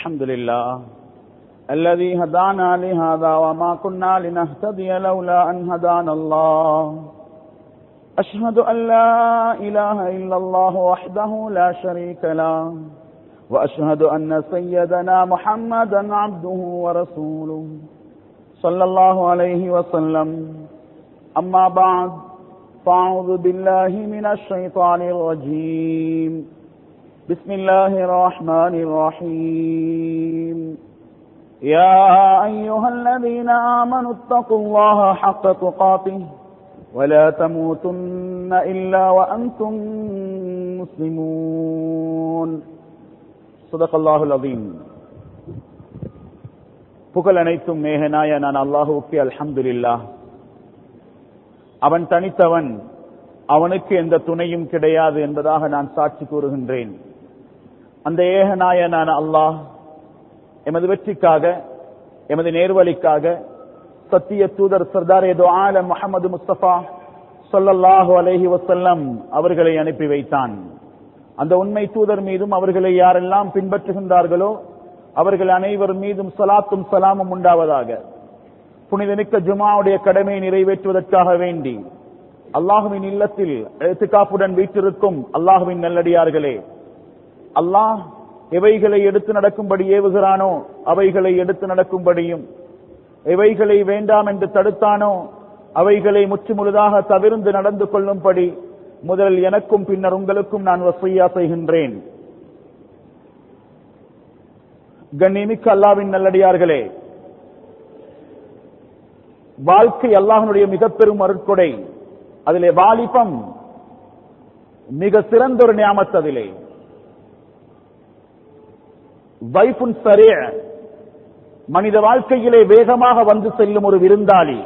الحمد لله الذي هدانا لهذا وما كنا لنهتدي لولا أن هدانا الله أشهد أن لا إله إلا الله وحده لا شريك له وأشهد أن سيدنا محمدا عبده ورسوله صلى الله عليه وسلم أما بعد فأعوذ بالله من الشيطان الرجيم بسم الله الرحمن الرحيم يا أيها الذين آمنوا اتقوا الله حق تقاته ولا تموتن إلا وأنتم مسلمون صدق الله العظيم புகழ் அனைத்தும் மேகனாய நான் அல்லாஹுக்கு அல்ஹம்துலில்லாஹ் அவன் தனித்தவன் அவனுக்கு எந்த துணையும் கிடையாது என்பதாக நான் சாட்சி கூறுகின்றேன் அந்த ஏகநாய நான் அல்லாஹ் எமது வெற்றிக்காக எமது நேர்வழிக்காக சத்திய தூதர் சர்தார் ஏதோ ஆலம் முகமது முஸ்தபா சொல்லல்லாஹு அலஹி வசல்லம் அவர்களை அனுப்பி வைத்தான் அந்த உண்மை தூதர் மீதும் அவர்களை யாரெல்லாம் பின்பற்றுகின்றார்களோ அவர்கள் அனைவர் மீதும் சலாத்தும் சலாமும் உண்டாவதாக புனிதமிக்க ஜுமாவுடைய கடமையை நிறைவேற்றுவதற்காக வேண்டி அல்லாஹுவின் இல்லத்தில் எழுத்துக்காப்புடன் வீட்டிருக்கும் அல்லாஹுவின் நல்லடியார்களே அல்லாஹ் எவைகளை எடுத்து நடக்கும்படி ஏவுகிறானோ அவைகளை எடுத்து நடக்கும்படியும் எவைகளை வேண்டாம் என்று தடுத்தானோ அவைகளை முற்று முழுதாக தவிர்ந்து நடந்து கொள்ளும்படி முதல் எனக்கும் பின்னர் உங்களுக்கும் நான் வசையா செய்கின்றேன் கண்ணிமிக்க அல்லாவின் நல்லடியார்களே வாழ்க்கை அல்லாஹனுடைய மிக பெரும் அருட்கொடை அதிலே வாலிபம் மிக சிறந்த ஒரு ஞாபகத்து அதிலே வைப்புன் சரிய மனித வாழ்க்கையிலே வேகமாக வந்து செல்லும் ஒரு விருந்தாளி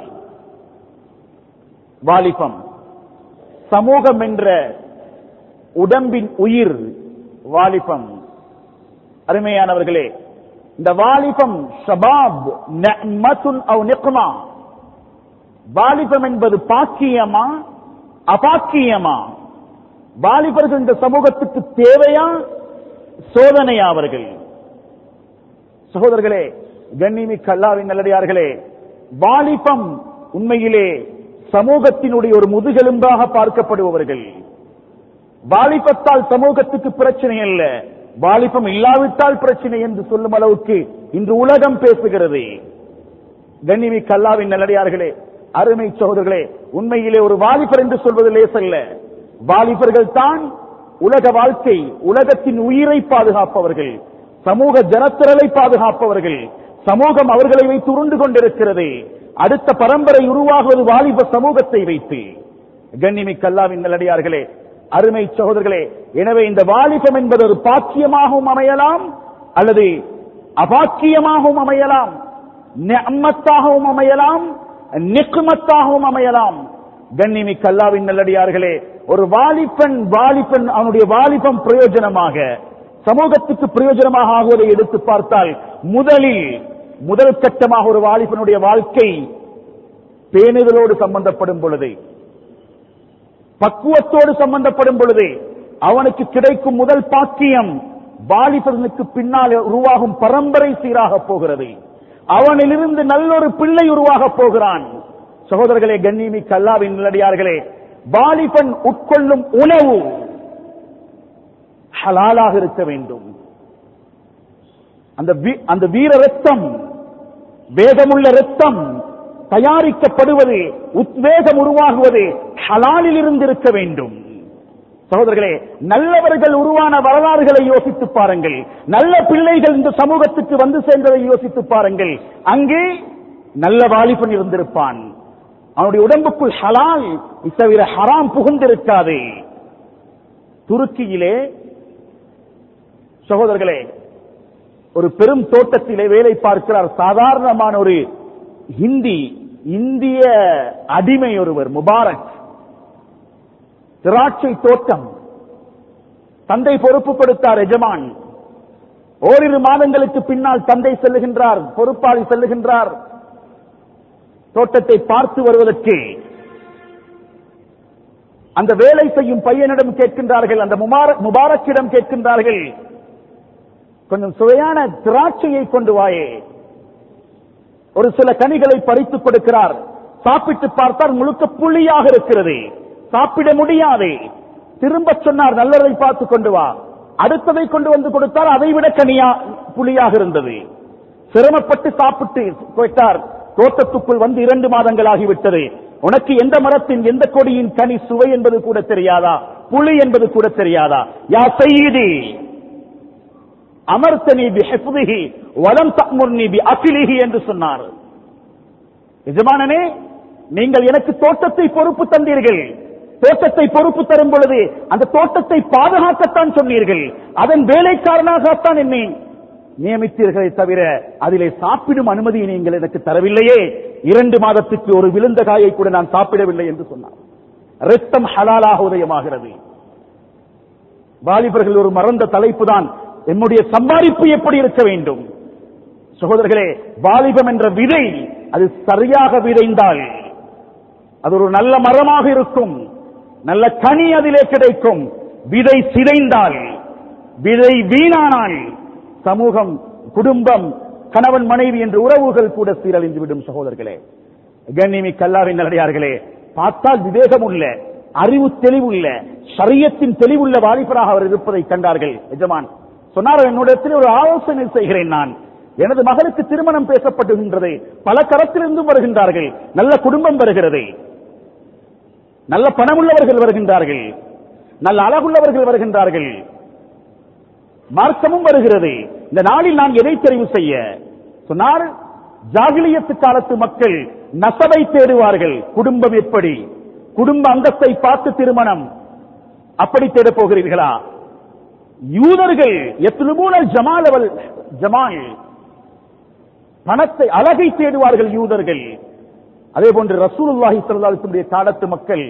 வாலிபம் சமூகம் என்ற உடம்பின் உயிர் வாலிபம் அருமையானவர்களே இந்த வாலிபம் ஷபாப் அவ் நிக்மா வாலிபம் என்பது பாக்கியமா அபாக்கியமா வாலிபர்கள் இந்த சமூகத்துக்கு தேவையா சோதனையா அவர்கள் சகோதரர்களே கண்ணிமி கல்லாவின் நல்லடியார்களே வாலிபம் உண்மையிலே சமூகத்தினுடைய ஒரு முதுகெலும்பாக பார்க்கப்படுபவர்கள் வாலிபத்தால் சமூகத்துக்கு பிரச்சனை அல்ல வாலிபம் இல்லாவிட்டால் பிரச்சனை என்று சொல்லும் அளவுக்கு இன்று உலகம் பேசுகிறது கண்ணிமி கல்லாவின் நல்லடியார்களே அருமை சகோதரர்களே உண்மையிலே ஒரு வாலிபர் என்று சொல்வது லேசல்ல வாலிபர்கள் தான் உலக வாழ்க்கை உலகத்தின் உயிரை பாதுகாப்பவர்கள் சமூக ஜனத்திரலை பாதுகாப்பவர்கள் சமூகம் அவர்களை வைத்து உருண்டு கொண்டிருக்கிறது அடுத்த பரம்பரை உருவாகுவது வாலிப சமூகத்தை வைத்து கண்ணிமி கல்லாவின் நல்லடியார்களே அருமை சகோதரர்களே எனவே இந்த வாலிபம் என்பது ஒரு பாக்கியமாகவும் அமையலாம் அல்லது அபாக்கியமாகவும் அமையலாம் நெம்மத்தாகவும் அமையலாம் நிக்குமத்தாகவும் அமையலாம் கண்ணிமி கல்லாவின் நல்லடியார்களே ஒரு வாலிபன் வாலிபன் அவனுடைய வாலிபம் பிரயோஜனமாக சமூகத்துக்கு பிரயோஜனமாக ஆகுவதை எடுத்து பார்த்தால் முதலில் முதல் கட்டமாக ஒரு வாலிபனுடைய வாழ்க்கை பேணுதலோடு சம்பந்தப்படும் பொழுது பக்குவத்தோடு சம்பந்தப்படும் பொழுது அவனுக்கு கிடைக்கும் முதல் பாக்கியம் வாலிபனுக்கு பின்னால் உருவாகும் பரம்பரை சீராக போகிறது அவனிலிருந்து நல்லொரு பிள்ளை உருவாக போகிறான் சகோதரர்களே கண்ணிமி கல்லாவின் நிலடியார்களே வாலிபன் உட்கொள்ளும் உணவு ஹலாலாக இருக்க வேண்டும் அந்த அந்த வீர ரத்தம் வேகமுள்ள ரத்தம் தயாரிக்கப்படுவது உத்வேகம் உருவாகுவது ஹலாலில் இருந்து இருக்க வேண்டும் சகோதரர்களே நல்லவர்கள் உருவான வரலாறுகளை யோசித்து பாருங்கள் நல்ல பிள்ளைகள் இந்த சமூகத்துக்கு வந்து சேர்ந்ததை யோசித்து பாருங்கள் அங்கே நல்ல வாலிபன் இருந்திருப்பான் அவனுடைய உடம்புக்குள் ஹலால் தவிர ஹராம் புகுந்திருக்காது துருக்கியிலே சகோதரர்களே ஒரு பெரும் தோட்டத்திலே வேலை பார்க்கிறார் சாதாரணமான ஒரு ஹிந்தி இந்திய அடிமை ஒருவர் முபாரக் திராட்சை தோட்டம் தந்தை பொறுப்பு கொடுத்தார் எஜமான் ஓரிரு மாதங்களுக்கு பின்னால் தந்தை செல்லுகின்றார் பொறுப்பாளி செல்லுகின்றார் தோட்டத்தை பார்த்து வருவதற்கு அந்த வேலை செய்யும் பையனிடம் கேட்கின்றார்கள் அந்த முபாரக் முபாரக்கிடம் கேட்கின்றார்கள் கொஞ்சம் சுவையான திராட்சையை கொண்டு வாயே ஒரு சில கனிகளை பறித்துக் கொடுக்கிறார் சாப்பிட்டு பார்த்தால் முழுக்க புளியாக இருக்கிறது சாப்பிட முடியாதே திரும்ப சொன்னார் நல்லதை பார்த்து கொண்டு வா அடுத்ததை கொண்டு வந்து கொடுத்தால் அதை விட கனியா புளியாக இருந்தது சிரமப்பட்டு சாப்பிட்டு கேட்டார் தோட்டத்துக்குள் வந்து இரண்டு மாதங்கள் ஆகிவிட்டது உனக்கு எந்த மரத்தின் எந்த கொடியின் கனி சுவை என்பது கூட தெரியாதா புளி என்பது கூட தெரியாதா யா செய்தி அமர்த்தனி பி ஹிஃப்திஹி வலம் தமுர்னி பி அகிலிஹி என்று சொன்னார் எஜமானனே நீங்கள் எனக்கு தோட்டத்தை பொறுப்பு தந்தீர்கள் தோட்டத்தை பொறுப்பு தரும் பொழுது அந்த தோட்டத்தை பாதுகாக்கத்தான் சொன்னீர்கள் அதன் வேலைக்காரனாகத்தான் என்னை நியமித்தீர்களே தவிர அதிலே சாப்பிடும் அனுமதியை நீங்கள் எனக்கு தரவில்லையே இரண்டு மாதத்துக்கு ஒரு விழுந்த காயை கூட நான் சாப்பிடவில்லை என்று சொன்னார் ரத்தம் ஹலாலாக உதயமாகிறது வாலிபர்கள் ஒரு மறந்த தலைப்பு தான் என்னுடைய சம்பாதிப்பு எப்படி இருக்க வேண்டும் சகோதரர்களே வாலிபம் என்ற விதை அது சரியாக விதைந்தால் அது ஒரு நல்ல மரமாக இருக்கும் நல்ல கனி அதிலே கிடைக்கும் விதை சிதைந்தால் விதை வீணானால் சமூகம் குடும்பம் கணவன் மனைவி என்ற உறவுகள் கூட சீரழிந்து விடும் சகோதரர்களே கண்ணிமி கல்லாவின் நல்லடியார்களே பார்த்தால் விவேகம் உள்ள அறிவு தெளிவுள்ள சரியத்தின் தெளிவுள்ள வாலிபராக அவர் இருப்பதை கண்டார்கள் எஜமான் சொன்னார் என்னுடைய ஒரு ஆலோசனை செய்கிறேன் நான் எனது மகளுக்கு திருமணம் பேசப்படுகின்றது பல கரத்திலிருந்தும் வருகின்றார்கள் நல்ல குடும்பம் வருகிறது நல்ல பணமுள்ளவர்கள் வருகின்றார்கள் நல்ல அழகுள்ளவர்கள் வருகின்றார்கள் மார்க்கமும் வருகிறது இந்த நாளில் நான் எதை தெரிவு செய்ய சொன்னார் ஜாகிலியத்து காலத்து மக்கள் நசவை தேடுவார்கள் குடும்பம் எப்படி குடும்ப அந்தஸ்தை பார்த்து திருமணம் அப்படி தேடப் போகிறீர்களா யூதர்கள் எத்துலுமூனல் ஜமால் அவள் ஜமால் பணத்தை அழகை தேடுவார்கள் யூதர்கள் அதே போன்று ரசூலுல்லாஹி ஸல்லல்லாஹு காலத்து மக்கள்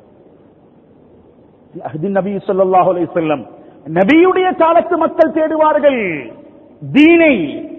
நபி ஸல்லல்லாஹு அலைஹி வஸல்லம் நபியுடைய காலத்து மக்கள் தேடுவார்கள் தீனை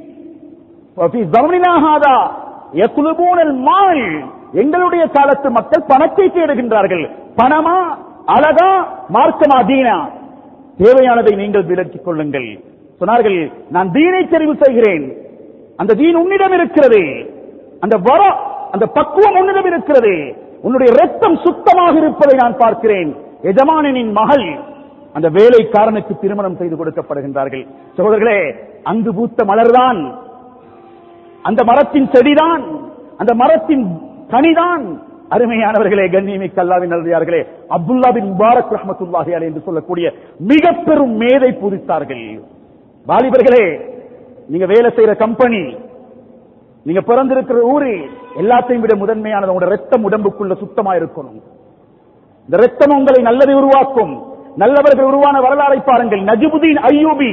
وفي زمننا هذا يطلبون المال எங்களுடைய காலத்து மக்கள் பணத்தை தேடுகின்றார்கள் பணமா அழகா மார்க்கமா தீனா தேவையானதை நீங்கள் விலக்கிக் கொள்ளுங்கள் சொன்னார்கள் நான் தீனை தெரிவு செய்கிறேன் அந்த தீன் உன்னிடம் இருக்கிறது அந்த வர அந்த பக்குவம் உன்னிடம் இருக்கிறது உன்னுடைய ரத்தம் சுத்தமாக இருப்பதை நான் பார்க்கிறேன் எஜமானனின் மகள் அந்த வேலைக்காரனுக்கு திருமணம் செய்து கொடுக்கப்படுகின்றார்கள் சகோதரர்களே அங்கு பூத்த மலர்தான் அந்த மரத்தின் செடிதான் அந்த மரத்தின் கனிதான் அருமையானவர்களே கண்ணியமிக்க அல்லாவின் நல்லதார்களே அப்துல்லா பின் முபாரக் ரஹமத்துல்லாஹி அலை என்று சொல்லக்கூடிய மிக பெரும் மேதை புதித்தார்கள் வாலிபர்களே நீங்க வேலை செய்யற கம்பெனி நீங்க பிறந்திருக்கிற ஊரு எல்லாத்தையும் விட முதன்மையானது உங்களோட ரத்தம் உடம்புக்குள்ள சுத்தமா இருக்கணும் இந்த ரத்தம் உங்களை நல்லதை உருவாக்கும் நல்லவர்கள் உருவான வரலாறை பாருங்கள் நஜிபுதீன் ஐயூபி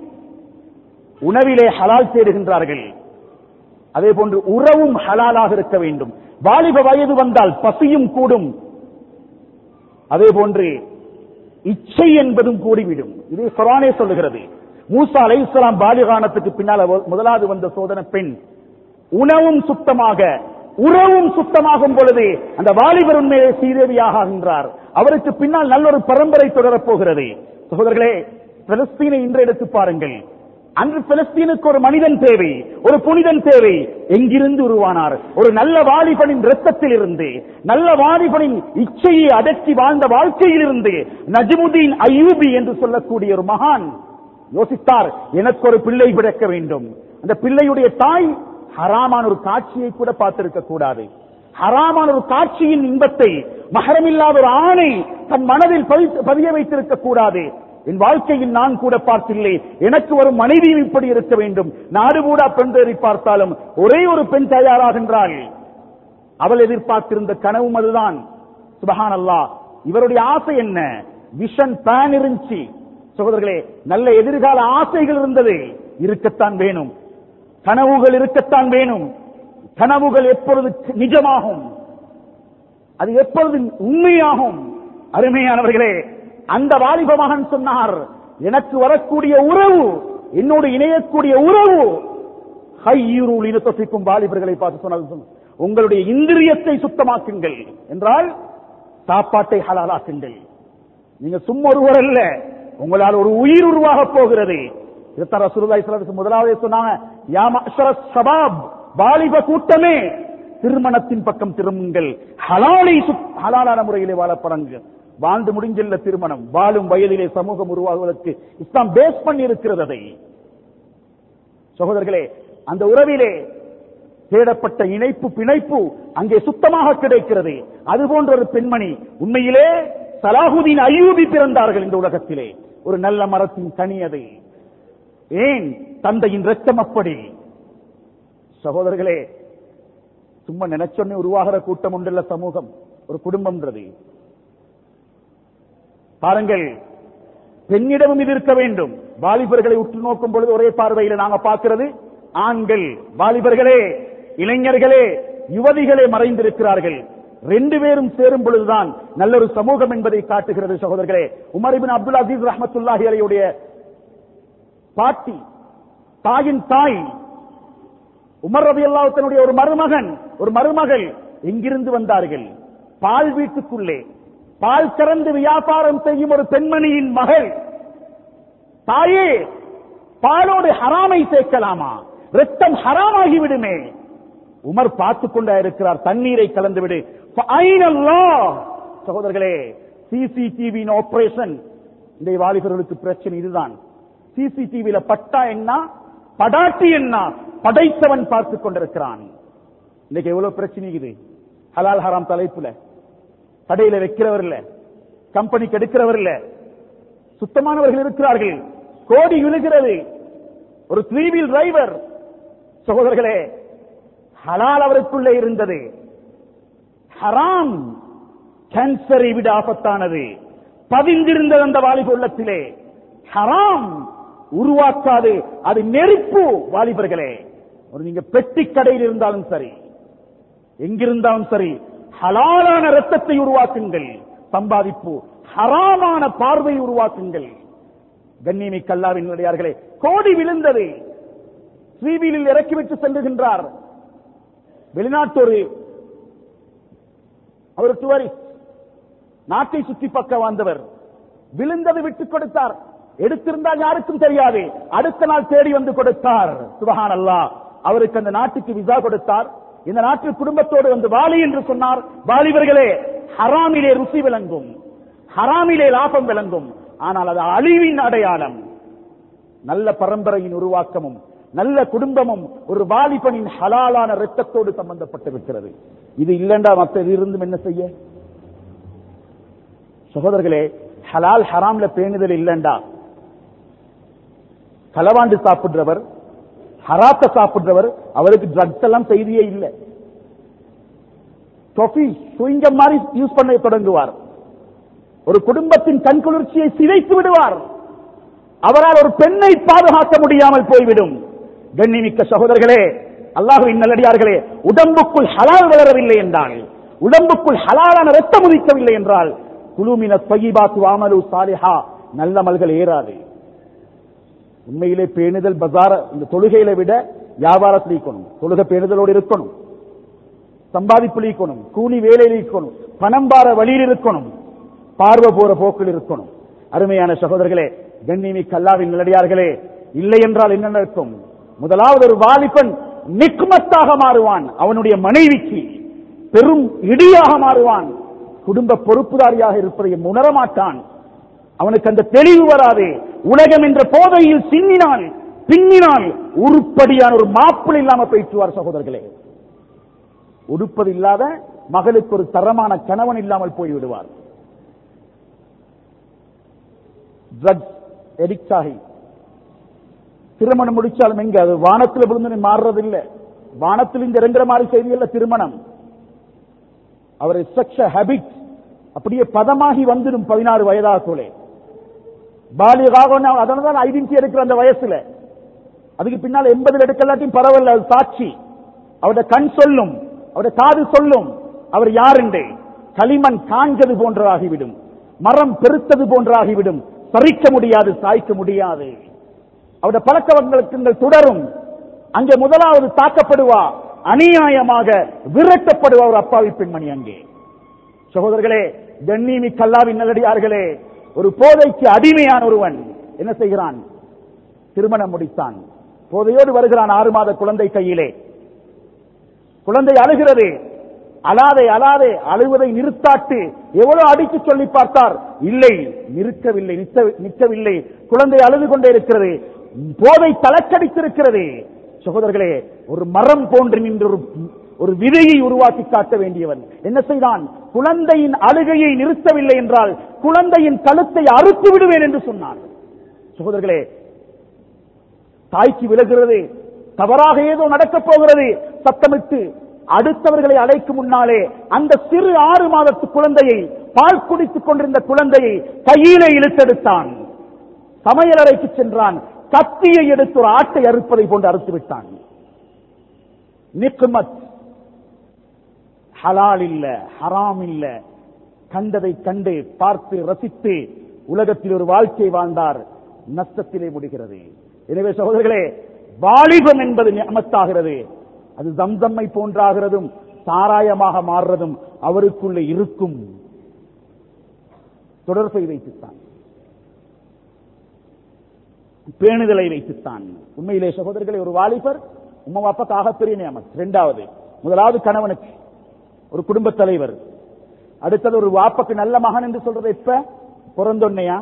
உணவிலே ஹலால் தேடுகின்றார்கள் அதே போன்று உறவும் ஹலாலாக இருக்க வேண்டும் வாலிப வயது வந்தால் பசியும் கூடும் அதே போன்று இச்சை என்பதும் கூடிவிடும் இது குரானே சொல்லுகிறது மூசா அலை இஸ்லாம் பாலிகானத்துக்கு பின்னால் அவ- முதலாவது வந்த சோதனை பெண் உணவும் சுத்தமாக உறவும் சுத்தமாகும் பொழுது அந்த வாலிபர் உண்மையை சீதேவியாக ஆகின்றார் அவருக்கு பின்னால் நல்ல ஒரு பரம்பரை தொடரப் போகிறது சகோதரர்களே பிலஸ்தீனை இன்று எடுத்து பாருங்கள் அன்று பிலஸ்தீனுக்கு ஒரு மனிதன் தேவை ஒரு புனிதன் தேவை எங்கிருந்து உருவானார் ஒரு நல்ல வாலிபனின் ரத்தத்தில் இருந்து நல்ல வாலிபனின் இச்சையை அடக்கி வாழ்ந்த வாழ்க்கையில் இருந்து நஜிமுதீன் அய்யூபி என்று சொல்லக்கூடிய ஒரு மகான் யோசித்தார் எனக்கு ஒரு பிள்ளை பிறக்க வேண்டும் அந்த பிள்ளையுடைய தாய் ஹராமான ஒரு காட்சியை கூட பார்த்திருக்க கூடாது ஹராமான ஒரு காட்சியின் இன்பத்தை மகரமில்லாத ஒரு ஆணை தன் மனதில் பதித்து- பதிய வைத்திருக்க கூடாது என் வாழ்க்கையில் நான் கூட பார்த்தில்லை எனக்கு ஒரு மனைவியும் இப்படி இருக்க வேண்டும் நாடு கூட பெண் தேடி பார்த்தாலும் ஒரே ஒரு பெண் தயாராகின்றாள் அவள் எதிர்பார்த்திருந்த கனவும் அதுதான் சுபஹான் அல்லாஹ் இவருடைய ஆசை என்ன விஷன் பிளான் இருந்துச்சு சகோதரர்களே நல்ல எதிர்கால ஆசைகள் இருந்தது இருக்கத்தான் வேணும் கனவுகள் இருக்கத்தான் வேணும் கனவுகள் எப்பொழுது நிஜமாகும் அது எப்பொழுது உண்மையாகும் அருமையானவர்களே அந்த வாலிப மகன் சொன்னார் எனக்கு வரக்கூடிய உறவு என்னோடு இணையக்கூடிய உறவு ஹையூருள் இனத்தொசிக்கும் வாலிபர்களை பார்த்து சொன்னது சொன்ன- உங்களுடைய இந்திரியத்தை சுத்தமாக்குங்கள் என்றால் சாப்பாட்டை ஹலாலாக்குங்கள் நீங்க சும்மா ஒருவர் அல்ல உங்களால் ஒரு உயிர் உருவாக போகிறது இதைத்தான் ரசூலுல்லாஹி ஸல்லல்லாஹு அலைஹி வஸல்லம் முதலாவது சொன்னாங்க யா மஅஷரஸ் ஷபாப் வாலிப கூட்டமே திருமணத்தின் பக்கம் திரும்புங்கள் ஹலாலை சுத்- ஹலாலான முறையிலே வாழ பழங்க வாழ்ந்து முடிஞ்சில்ல திருமணம் வாழும் வயதிலே சமூகம் உருவாகுவதற்கு இஸ்லாம் பேஸ் பண்ணி இருக்கிறது அதை சகோதரர்களே அந்த உறவிலே தேடப்பட்ட இணைப்பு பிணைப்பு அங்கே சுத்தமாக கிடைக்கிறது அது போன்ற ஒரு பெண்மணி உண்மையிலே சலாஹுதீன் அய்யூபி பிறந்தார்கள் இந்த உலகத்திலே ஒரு நல்ல மரத்தின் கனி அது ஏன் தந்தையின் ரத்தம் அப்படி சகோதரர்களே சும்மா நினைச்சொன்னே உருவாகிற கூட்டம் உண்டுள்ள சமூகம் ஒரு குடும்பம்ன்றது பாருங்கள் பெண்ணிடமும் இது இருக்க வேண்டும் வாலிபர்களை உற்று நோக்கும் பொழுது ஒரே பார்வையில் நாங்க பார்க்கிறது ஆண்கள் வாலிபர்களே இளைஞர்களே யுவதிகளே மறைந்திருக்கிறார்கள் ரெண்டு பேரும் சேரும் பொழுதுதான் நல்ல ஒரு சமூகம் என்பதை காட்டுகிறது சகோதரர்களே உமர் இபின் அப்துல் அசீஸ் ரஹமத்துல்லாஹி அலையுடைய பாட்டி தாயின் தாய் உமர் ரவி அல்லாஹனுடைய ஒரு மருமகன் ஒரு மருமகள் எங்கிருந்து வந்தார்கள் பால் வீட்டுக்குள்ளே பால் கறந்து வியாபாரம் செய்யும் ஒரு பெண்மணியின் மகள் தாயே பாலோடு ஹராமை சேர்க்கலாமா ரத்தம் ஹராமாகி விடுமே உமர் பார்த்துக் கொண்டா இருக்கிறார் தண்ணீரை கலந்து விடு ஃபைன் அல்லாஹ். சகோதரர்களே சிசிடிவியின் ஆபரேஷன் இந்த வாலிபர்களுக்கு பிரச்சனை இதுதான் சிசிடிவியில பட்டா என்ன படாட்டி என்ன படைத்தவன் பார்த்துக் கொண்டிருக்கிறான் இன்னைக்கு எவ்வளவு பிரச்சனை இது ஹலால் ஹராம் தலைப்புல கடையில வைக்கிறவர் இல்ல கம்பெனிக்கு எடுக்கிறவர் இல்ல சுத்தமானவர்கள் இருக்கிறார்கள் கோடி விழுகிறது ஒரு த்ரீ வீல் டிரைவர் சகோதரர்களே ஹலால் அவருக்குள்ளே இருந்தது ஹராம் கேன்சரை விட ஆபத்தானது பதிந்திருந்தது அந்த வாலிப உள்ளத்திலே ஹராம் உருவாக்காது அது நெருப்பு வாலிபர்களே ஒரு நீங்க பெட்டி கடையில் இருந்தாலும் சரி எங்கிருந்தாலும் சரி ஹலாலான ரத்தத்தை உருவாக்குங்கள் சம்பாதிப்பு ஹராமான பார்வை உருவாக்குங்கள் கண்ணியமை கல்லாவின் நிலையார்களே கோடி விழுந்தது ஸ்ரீவீலில் இறக்கிவிட்டு செல்லுகின்றார் வெளிநாட்டு ஒரு அவர் டூரிஸ்ட் நாட்டை சுற்றி பக்க வந்தவர் விழுந்தது விட்டுக் கொடுத்தார் எடுத்திருந்தால் யாருக்கும் தெரியாது அடுத்த நாள் தேடி வந்து கொடுத்தார் சுபஹான் அல்லாஹ் அவருக்கு அந்த நாட்டுக்கு விசா கொடுத்தார் இந்த நாட்டில் குடும்பத்தோடு வந்து வாலி என்று சொன்னார் வாலிபர்களே ஹராமிலே ருசி விளங்கும் ஹராமிலே லாபம் விளங்கும் ஆனால் அது அழிவின் அடையாளம் நல்ல பரம்பரையின் உருவாக்கமும் நல்ல குடும்பமும் ஒரு வாலிபனின் ஹலாலான இரத்தத்தோடு சம்பந்தப்பட்டிருக்கிறது இது இல்லண்டா மற்ற இது இருந்தும் என்ன செய்ய சகோதரர்களே ஹலால் ஹராம்ல பேணுதல் இல்லண்டா களவாண்டு சாப்பிடுறவர் ஹராத்த சாப்பிடுறவர் அவருக்கு ட்ரக்ஸ் எல்லாம் செய்தியே இல்லை டொஃபி சுயிங்கம் மாதிரி யூஸ் பண்ண தொடங்குவார் ஒரு குடும்பத்தின் கண்குளிர்ச்சியை சிதைத்து விடுவார் அவரால் ஒரு பெண்ணை பாதுகாக்க முடியாமல் போய்விடும் கண்ணிமிக்க சகோதரர்களே அல்லாஹுவின் நல்லடியார்களே உடம்புக்குள் ஹலால் வளரவில்லை என்றால் உடம்புக்குள் ஹலாலான ரத்தம் உதிக்கவில்லை என்றால் குழுமின தொய்பாத்து வாமலு சாலிஹா நல்ல மல்கள் ஏறாது உண்மையிலே பேணுதல் பஜார இந்த தொழுகையில விட வியாபாரத்தில் இருக்கணும் தொழுகை பேணுதலோடு இருக்கணும் சம்பாதிப்பில் இருக்கணும் கூலி வேலையில் இருக்கணும் பணம் பார வழியில் இருக்கணும் பார்வை போற போக்கில் இருக்கணும் அருமையான சகோதரர்களே கண்ணிமி கல்லாவின் நிலடியார்களே இல்லை என்றால் என்ன நடக்கும் முதலாவது ஒரு வாலிபன் நிக்மத்தாக மாறுவான் அவனுடைய மனைவிக்கு பெரும் இடியாக மாறுவான் குடும்ப பொறுப்புதாரியாக இருப்பதை உணர மாட்டான் அவனுக்கு அந்த தெளிவு வராது உலகம் என்ற போதையில் சின்னினால் பின்னினால் உருப்படியான ஒரு மாப்பிள் இல்லாம போயிட்டுவார் சகோதரர்களே உடுப்பது இல்லாத மகளுக்கு ஒரு தரமான கணவன் இல்லாமல் போய்விடுவார் ட்ரக்ஸ் எடிக்ட் ஆகி திருமணம் முடிச்சாலும் எங்க அது வானத்தில் விழுந்து மாறுறது இல்ல வானத்தில் இந்த இறங்குற மாதிரி செய்தி இல்ல திருமணம் அவர் சக்ஷ ஹேபிட் அப்படியே பதமாகி வந்துடும் பதினாறு வயதாகலே பாலியகாக அதனால ஐடென்டி எடுக்கிற அந்த வயசுல அதுக்கு பின்னால் எண்பதில் எடுக்கலாட்டியும் பரவாயில்ல அது சாட்சி அவருடைய கண் சொல்லும் அவருடைய காது சொல்லும் அவர் யாருண்டே களிமண் காண்கிறது போன்றதாகிவிடும் மரம் பெருத்தது போன்றாகிவிடும் பறிக்க முடியாது சாய்க்க முடியாது அவருடைய பழக்க வழக்கங்கள் தொடரும் அங்கே முதலாவது தாக்கப்படுவா அநியாயமாக விரட்டப்படுவா ஒரு அப்பாவி பெண்மணி அங்கே சகோதரர்களே கண்ணிமி கல்லாவின் நல்லடியார்களே ஒரு போதைக்கு அடிமையான ஒருவன் என்ன செய்கிறான் திருமணம் முடித்தான் போதையோடு வருகிறான் ஆறு மாத குழந்தை கையிலே குழந்தை அழுகிறது அலாதே அலாதே அழுவதை நிறுத்தாட்டு எவ்வளவு அடித்து சொல்லி பார்த்தார் இல்லை நிற்கவில்லை நிற்க- நிற்கவில்லை குழந்தை அழுது கொண்டே இருக்கிறது போதை தலக்கடித்திருக்கிறது சகோதரர்களே ஒரு மரம் போன்று நின்று ஒரு ஒரு விதையை உருவாக்கி காட்ட வேண்டியவன் என்ன செய்தான் குழந்தையின் அழுகையை நிறுத்தவில்லை என்றால் குழந்தையின் கழுத்தை அறுத்து விடுவேன் என்று சொன்னான் சகோதரர்களே தாய்க்கு விலகிறது தவறாக ஏதோ நடக்கப் போகிறது சத்தமிட்டு அடுத்தவர்களை அழைக்கும் முன்னாலே அந்த சிறு ஆறு மாதத்து குழந்தையை பால் குடித்துக் கொண்டிருந்த குழந்தையை கையிலே இழுத்தெடுத்தான் சமையலறைக்கு சென்றான் கத்தியை எடுத்து ஒரு ஆட்டை அறுப்பதை போன்று அறுத்து விட்டான் நிக்மத் ஹலால் இல்ல ஹராம் இல்ல கண்டதை கண்டு பார்த்து ரசித்து உலகத்தில் ஒரு வாழ்க்கை வாழ்ந்தார் நஷ்டத்திலே முடிகிறது எனவே சகோதரர்களே வாலிபம் என்பது நியமத்தாகிறது அது தம்தம்மை போன்றாகிறதும் சாராயமாக மாறுறதும் அவருக்குள்ள இருக்கும் தொடர்பை வைத்துத்தான் பேணுதலை வைத்துத்தான் உண்மையிலே சகோதரர்களே ஒரு வாலிபர் உம்மா அப்பா ஆகப்பெரிய நியமத் இரண்டாவது முதலாவது கணவனுக்கு ஒரு குடும்ப தலைவர் அடுத்தது ஒரு வாப்பக்கு நல்ல மகன் என்று சொல்றது எப்ப பிறந்தொன்னையா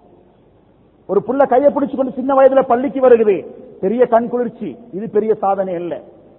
ஒரு புள்ள கையை பிடிச்சு கொண்டு சின்ன வயதுல பள்ளிக்கு வருகிறது பெரிய கண் குளிர்ச்சி இது பெரிய சாதனை அல்ல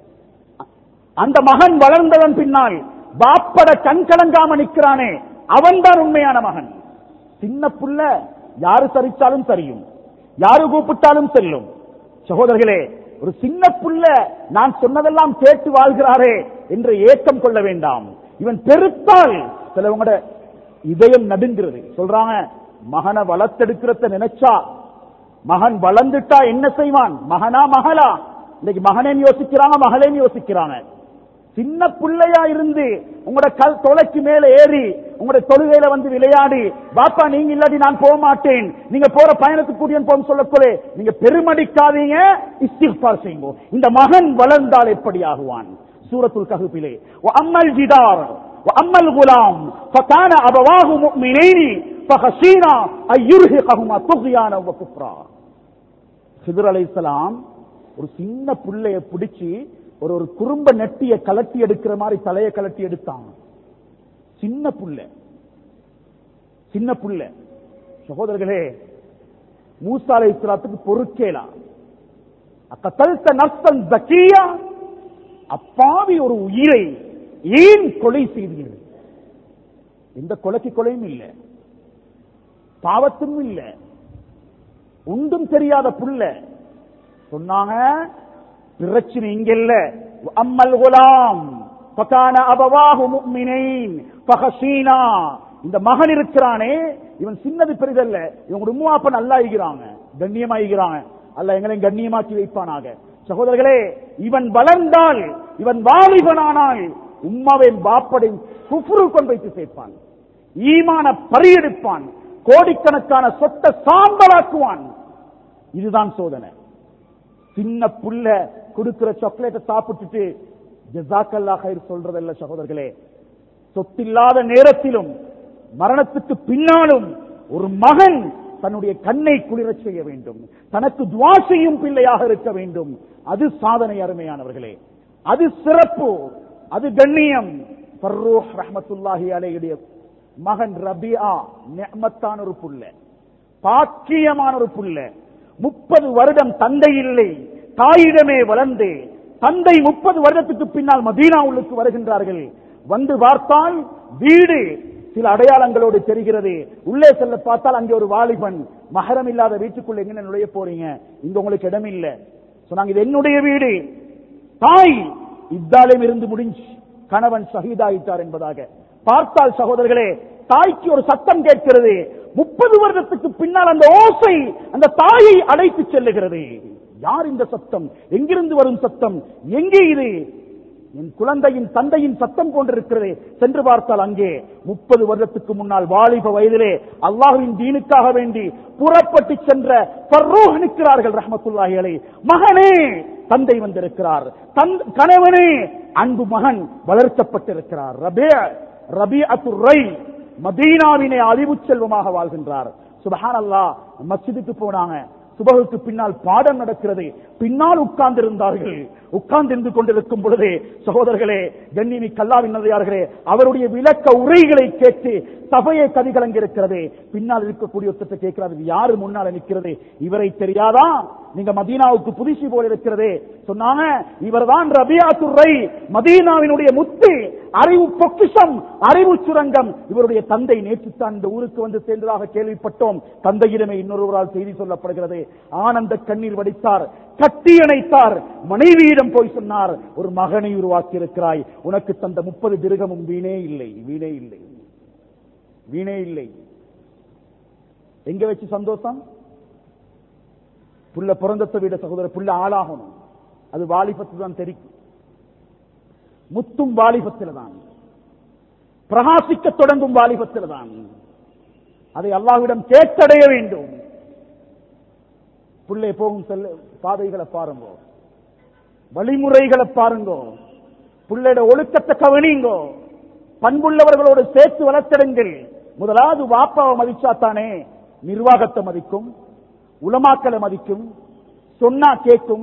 அந்த மகன் வளர்ந்தவன் பின்னால் பாப்பட கண் கலங்காம நிற்கிறானே அவன்தான் உண்மையான மகன் சின்ன புள்ள யாரு சரிச்சாலும் தெரியும் யாரு கூப்பிட்டாலும் செல்லும் சகோதரர்களே ஒரு சின்ன புள்ள நான் சொன்னதெல்லாம் கேட்டு வாழ்கிறாரே என்ற ஏக்கம் கொள்ள வேண்டாம் இவன் பெருத்தால் சிலவங்களோட இதயம் நடுங்கிறது சொல்றாங்க மகனை வளர்த்தெடுக்கிறத நினைச்சா மகன் வளர்ந்துட்டா என்ன செய்வான் மகனா மகளா இன்னைக்கு மகனேன்னு யோசிக்கிறாங்க மகளேன்னு யோசிக்கிறாங்க சின்ன பிள்ளையா இருந்து உங்களோட கல் தொலைக்கு மேல ஏறி உங்களோட தொழுகையில வந்து விளையாடி பாப்பா நீங்க இல்லாட்டி நான் போக மாட்டேன் நீங்க போற பயணத்துக்கு கூடிய போகும் சொல்லக்கூடே நீங்க பெருமடிக்காதீங்க இஸ்திஃபார் செய்யுங்க இந்த மகன் வளர்ந்தால் எப்படி ஆகுவான் சூரத்துல் கஹுபிலே அம்மல் ஜிதார் وأما الغلام فكان أبواه مؤمنين فخشينا أن يرهقهما طغيانا وكفرا ஹிதர் அலைஹிஸ்ஸலாம் ஒரு சின்ன புள்ளைய பிடிச்சு ஒரு ஒரு குறும்ப நெட்டிய கலட்டி எடுக்கிற மாதிரி தலையை கலட்டி எடுத்தாங்க சின்ன புள்ள சின்ன புள்ள சகோதரர்களே மூசா அலை இஸ்லாத்துக்கு பொறுக்கேலாம் அக்கத்தல்த நப்சன் ஜக்கியா அப்பாவி ஒரு உயிரை ஏன் கொலை செய்தீர்கள் எந்த கொலைக்கு கொலையும் இல்லை பாவத்தும் இல்லை ஒன்றும் தெரியாத புள்ள சொன்னாங்க பிரச்சனை இங்க இல்ல அம்மல் குலாம் பகான அபவாஹு முக்மினைன் பகசீனா இந்த மகன் இருக்கிறானே இவன் சின்னது பெரிதல்ல இவங்க உம்மாப்ப நல்லா ஆகிறாங்க கண்ணியமாகிறாங்க அல்ல எங்களையும் கண்ணியமாக்கி வைப்பானாக சகோதரர்களே இவன் வளர்ந்தால் இவன் வாலிபனானால் உம்மாவை பாப்படை குஃப்ரு கொண்டு வைத்து சேர்ப்பான் ஈமான பரியெடுப்பான் கோடிக்கணக்கான சொத்தை சாம்பலாக்குவான் இதுதான் சோதனை சின்ன புள்ள கொடுக்கிற சாக்லேட்டை சாப்பிட்டுட்டு ஜசாக்கல்லா கயிறு சொல்றதல்ல சகோதரர்களே சொத்தில்லாத நேரத்திலும் மரணத்துக்கு பின்னாலும் ஒரு மகன் தன்னுடைய கண்ணை குளிரச் செய்ய வேண்டும் தனக்கு துவா செய்யும் பிள்ளையாக இருக்க வேண்டும் அது சாதனை அருமையானவர்களே அது சிறப்பு அது கண்ணியம் ஃபர்ரூஹ் ரஹமத்துல்லாஹி அலையுடைய மகன் ரபியா நெமத்தான ஒரு புள்ள பாக்கியமான ஒரு புள்ள முப்பது வருடம் தந்தை இல்லை தாயிடமே வளர்ந்து தந்தை முப்பது வருடத்துக்கு பின்னால் மதீனா உள்ளுக்கு வருகின்றார்கள் வந்து பார்த்தால் வீடு சில அடையாளங்களோடு தெரிகிறது உள்ளே செல்ல பார்த்தால் அங்கே ஒரு வாலிபன் மகரம் இல்லாத வீட்டுக்குள்ள எங்க நுழைய போறீங்க இங்க உங்களுக்கு இடம் இல்ல சொன்னாங்க இது என்னுடைய வீடு தாய் இத்தாலும் இருந்து முடிஞ்சு கணவன் ஷஹீதாயிட்டார் என்பதாக பார்த்தால் சகோதரர்களே தாய்க்கு ஒரு சத்தம் கேட்கிறது முப்பது வருடத்துக்கு பின்னால் அந்த ஓசை அந்த தாயை அழைத்து செல்லுகிறது யார் இந்த சத்தம் எங்கிருந்து வரும் சத்தம் எங்கே இது என் குழந்தையின் தந்தையின் சத்தம் கொண்டிருக்கிறது சென்று பார்த்தால் அங்கே முப்பது வருடத்துக்கு முன்னால் வாலிப வயதிலே அல்லாஹுவின் தீனுக்காக வேண்டி புறப்பட்டு சென்ற ஃபர்ரூஹ் நிற்கிறார்கள் ரஹமத்துல்லாஹி அலை மகனே தந்தை வந்திருக்கிறார் தன் கணவனே அன்பு மகன் வளர்க்கப்பட்டிருக்கிறார் ரபே ரபி ரை மதீனாவினை அழிவு செல்வமாக வாழ்கின்றார் சுபஹான் அல்லா மஸ்ஜிதுக்கு போனாங்க சுபகுக்கு பின்னால் பாடம் நடக்கிறது பின்னால் உட்கார்ந்திருந்தார்கள் உட்கார்ந்திருந்து கொண்டிருக்கும் பொழுதே சகோதரர்களே கண்ணிமி கல்லாவின் நதியார்களே அவருடைய விளக்க உரைகளை கேட்டு சபையை கதிகலங்கி இருக்கிறது பின்னால் இருக்கக்கூடிய ஒருத்தத்தை கேட்கிறார் இது யாரு முன்னால நிற்கிறது இவரை தெரியாதா நீங்க மதீனாவுக்கு புதுசி போல இருக்கிறதே சொன்னாங்க இவர்தான் ரபியா துறை மதீனாவினுடைய முத்து அறிவு பொக்கிஷம் அறிவு சுரங்கம் இவருடைய தந்தை நேற்றுத்தான் இந்த ஊருக்கு வந்து சேர்ந்ததாக கேள்விப்பட்டோம் தந்தையிடமே இன்னொருவரால் செய்தி சொல்லப்படுகிறது ஆனந்த கண்ணீர் வடித்தார் கட்டி அணைத்தார் மனைவியிடம் போய் சொன்னார் ஒரு மகனை உருவாக்கி இருக்கிறாய் உனக்கு தந்த முப்பது திருகமும் வீணே இல்லை வீணே இல்லை வீணே இல்லை எங்க வச்சு சந்தோஷம் புள்ள பிறந்தத்தை விட சகோதரர் புள்ள ஆளாகணும் அது வாலிபத்து தான் தெரிக்கும் முத்தும் வாலிபத்தில் தான் பிரகாசிக்க தொடங்கும் வாலிபத்தில் தான் அதை அல்லாஹ்விடம் கேட்டடைய வேண்டும் புள்ளை போகும் செல்ல பாதைகளை பாருங்க வழிமுறைகளை பாருங்க புள்ளையோட ஒழுக்கத்தை கவனிங்கோ பண்புள்ளவர்களோடு சேர்த்து வளர்த்திடுங்கள் முதலாவது வாப்பாவை மதிச்சாத்தானே நிர்வாகத்தை மதிக்கும் உலமாக்களை மதிக்கும் சொன்னா கேட்கும்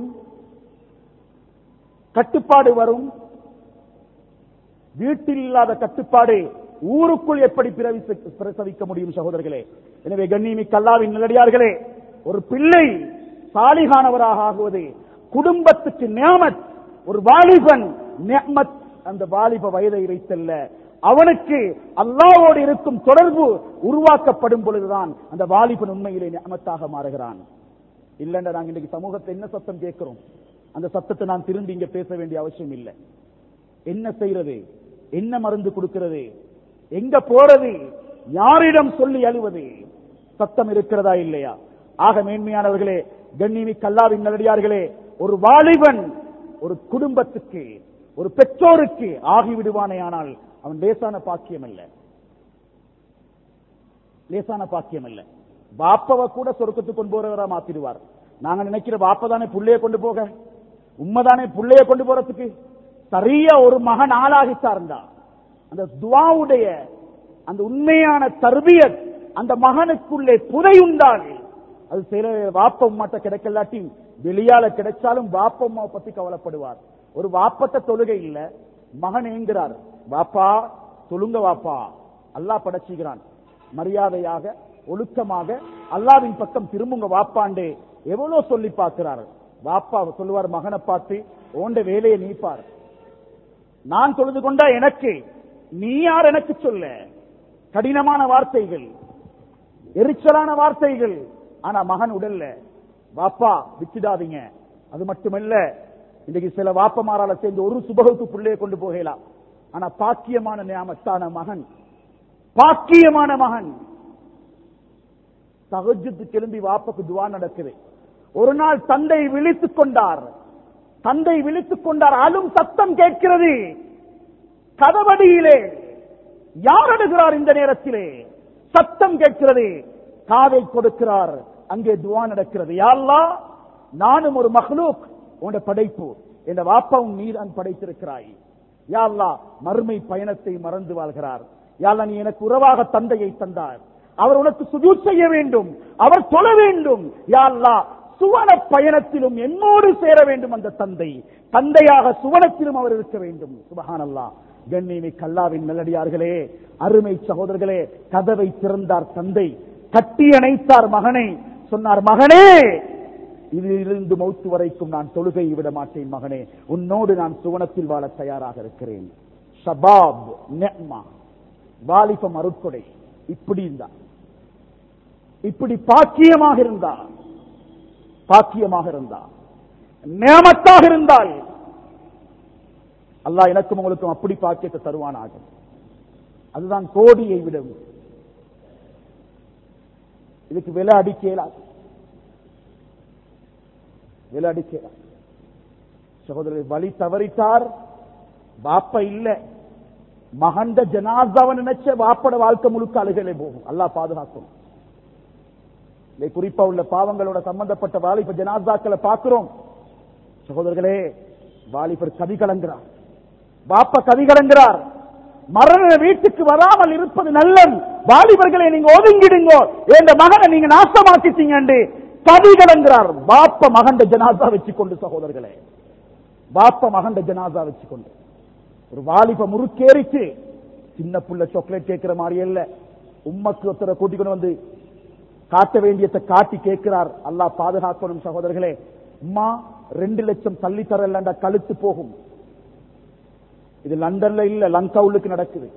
கட்டுப்பாடு வரும் வீட்டில் இல்லாத கட்டுப்பாடு ஊருக்குள் எப்படி பிரவிச- பிரசவிக்க முடியும் சகோதரர்களே எனவே கண்ணியமி கல்லாவின் நிலடியார்களே ஒரு பிள்ளை சாலிகானவராக ஆகுவது குடும்பத்துக்கு நியமத் ஒரு வாலிபன் நியமத் அந்த வாலிப வயதை வைத்தல்ல அவனுக்கு அல்லாவோடு இருக்கும் தொடர்பு உருவாக்கப்படும் பொழுதுதான் அந்த வாலிபன் உண்மையிலே நியமத்தாக மாறுகிறான் இல்லைன்னா நாங்க இன்னைக்கு சமூகத்தை என்ன சத்தம் கேட்கிறோம் அந்த சத்தத்தை நான் திரும்பி இங்க பேச வேண்டிய அவசியம் இல்லை என்ன செய்யறது என்ன மருந்து கொடுக்கிறது எங்க போறது யாரிடம் சொல்லி அழுவது சத்தம் இருக்கிறதா இல்லையா ஆக மேன்மையானவர்களே கண்ணிமி கல்லாவின் நல்லடியார்களே ஒரு வாலிபன் ஒரு குடும்பத்துக்கு ஒரு பெற்றோருக்கு ஆகிவிடுவானே ஆனால் அவன் லேசான பாக்கியம் அல்ல லேசான பாக்கியம் அல்ல பாப்பவ கூட சொர்க்கத்துக்கு கொண்டு போறவரா மாத்திடுவார் நாங்க நினைக்கிற பாப்ப தானே புள்ளைய கொண்டு போக உண்மைதானே புள்ளைய கொண்டு போறதுக்கு சரியா ஒரு மகன் ஆளாகித்தார்ந்தா அந்த துவாவுடைய அந்த உண்மையான தர்பியத் அந்த மகனுக்குள்ளே புதையுண்டால் அது சில வாப்ப உமாட்ட கிடைக்கலாட்டி வெளியால கிடைச்சாலும் வாப்ப உமாவை பத்தி கவலைப்படுவார் ஒரு வாப்பத்த தொழுகை இல்ல மகன் ஏங்குறார் வாப்பா தொழுங்க வாப்பா அல்லாஹ் படைச்சுகிறான் மரியாதையாக ஒழுக்கமாக அல்லாவின் பக்கம் திரும்புங்க வாப்பாண்டே எவ்வளவு சொல்லி பார்க்கிறார் வாப்பா சொல்லுவார் மகனை பார்த்து ஓண்ட வேலையை நீப்பார் நான் தொழுது கொண்டா எனக்கு நீ யார் எனக்கு சொல்ல கடினமான வார்த்தைகள் எரிச்சலான வார்த்தைகள் ஆனா மகன் உடல்ல வாப்பா விட்டுடாதீங்க அது மட்டுமல்ல இன்னைக்கு சில வாப்பமாரால சேர்ந்து ஒரு சுபகுக்கு பிள்ளையை கொண்டு போகலாம் ஆனா பாக்கியமான நியாமத்தான மகன் பாக்கியமான மகன் தகஜத்துக்கு எழும்பி வாப்பக்கு துவா நடக்குது ஒரு நாள் தந்தை விழித்துக் கொண்டார் தந்தை விழித்துக் கொண்டார் அலும் சத்தம் கேட்கிறது கதவடியிலே யார் அடுகிறார் இந்த நேரத்திலே சத்தம் கேட்கிறது காதை கொடுக்கிறார் அங்கே துவா நடக்கிறது யாழ்லா நானும் ஒரு மஹ்லூக் உன்னுடைய படைப்பு என்ற வாப்பாவும் நீதான் படைத்திருக்கிறாய் யாழ்லா மறுமை பயணத்தை மறந்து வாழ்கிறார் யாழ்லா நீ எனக்கு உறவாக தந்தையை தந்தார் அவர் உனக்கு சுஜூத் செய்ய வேண்டும் அவர் தொழ வேண்டும் யாழ்லா சுவன பயணத்திலும் என்னோடு சேர வேண்டும் அந்த தந்தை தந்தையாக சுவனத்திலும் அவர் இருக்க வேண்டும் சுபஹானல்லா கண்ணியமை கல்லாவின் நல்லடியார்களே அருமை சகோதரர்களே கதவை திறந்தார் தந்தை கட்டி அணைத்தார் மகனை சொன்னார் மகனே இதிலிருந்து மௌத்து வரைக்கும் நான் தொழுகை விட மாட்டேன் மகனே உன்னோடு நான் சுவனத்தில் வாழ தயாராக இருக்கிறேன் ஷபாப் நெஹ்மா வாலிபம் அருட்கொடை இப்படி இருந்தா இப்படி பாக்கியமாக இருந்தா பாக்கியமாக இருந்தா நேமத்தாக இருந்தால் அல்லாஹ் எனக்கும் உங்களுக்கும் அப்படி பாக்கியத்தை தருவானாக அதுதான் கோடியை விடும் இதுக்கு விலை அடிக்கலாது விலை அடிக்கலாம் சகோதரர் வழி தவறிட்டார் பாப்ப இல்ல மகண்ட ஜனாதாவை நினைச்ச வாப்பட வாழ்க்கை முழுக்க அழுகலே போகும் அல்லாஹ் பாதுகாக்கும் இதை குறிப்பா உள்ள பாவங்களோட சம்பந்தப்பட்ட வாலிப ஜனாதாக்களை பார்க்கிறோம் சகோதரர்களே வாலிபர் கவி கலங்குறார் பாப்ப கவி கலங்குறார் மரண வீட்டுக்கு வராமல் இருப்பது நல்லம் வாலிபர்களை நீங்க ஒதுங்கிடுங்கோ என்ற மகனை நீங்க நாசமாக்கிட்டீங்க கதி கடங்கிறார் பாப்ப மகண்ட ஜனாசா வச்சுக்கொண்டு சகோதரர்களே பாப்ப மகண்ட ஜனாசா வச்சுக்கொண்டு ஒரு வாலிப முறுக்கேறிச்சு சின்ன புள்ள சாக்லேட் கேட்கிற மாதிரி இல்ல உம்மக்கு ஒருத்தரை கூட்டிக்கொண்டு வந்து காட்ட வேண்டியதை காட்டி கேட்கிறார் அல்லாஹ் பாதுகாக்கணும் சகோதரர்களே அம்மா ரெண்டு லட்சம் தள்ளி தரலண்டா கழுத்து போகும் இது லண்டன்ல இல்ல லங்காவுலுக்கு நடக்குது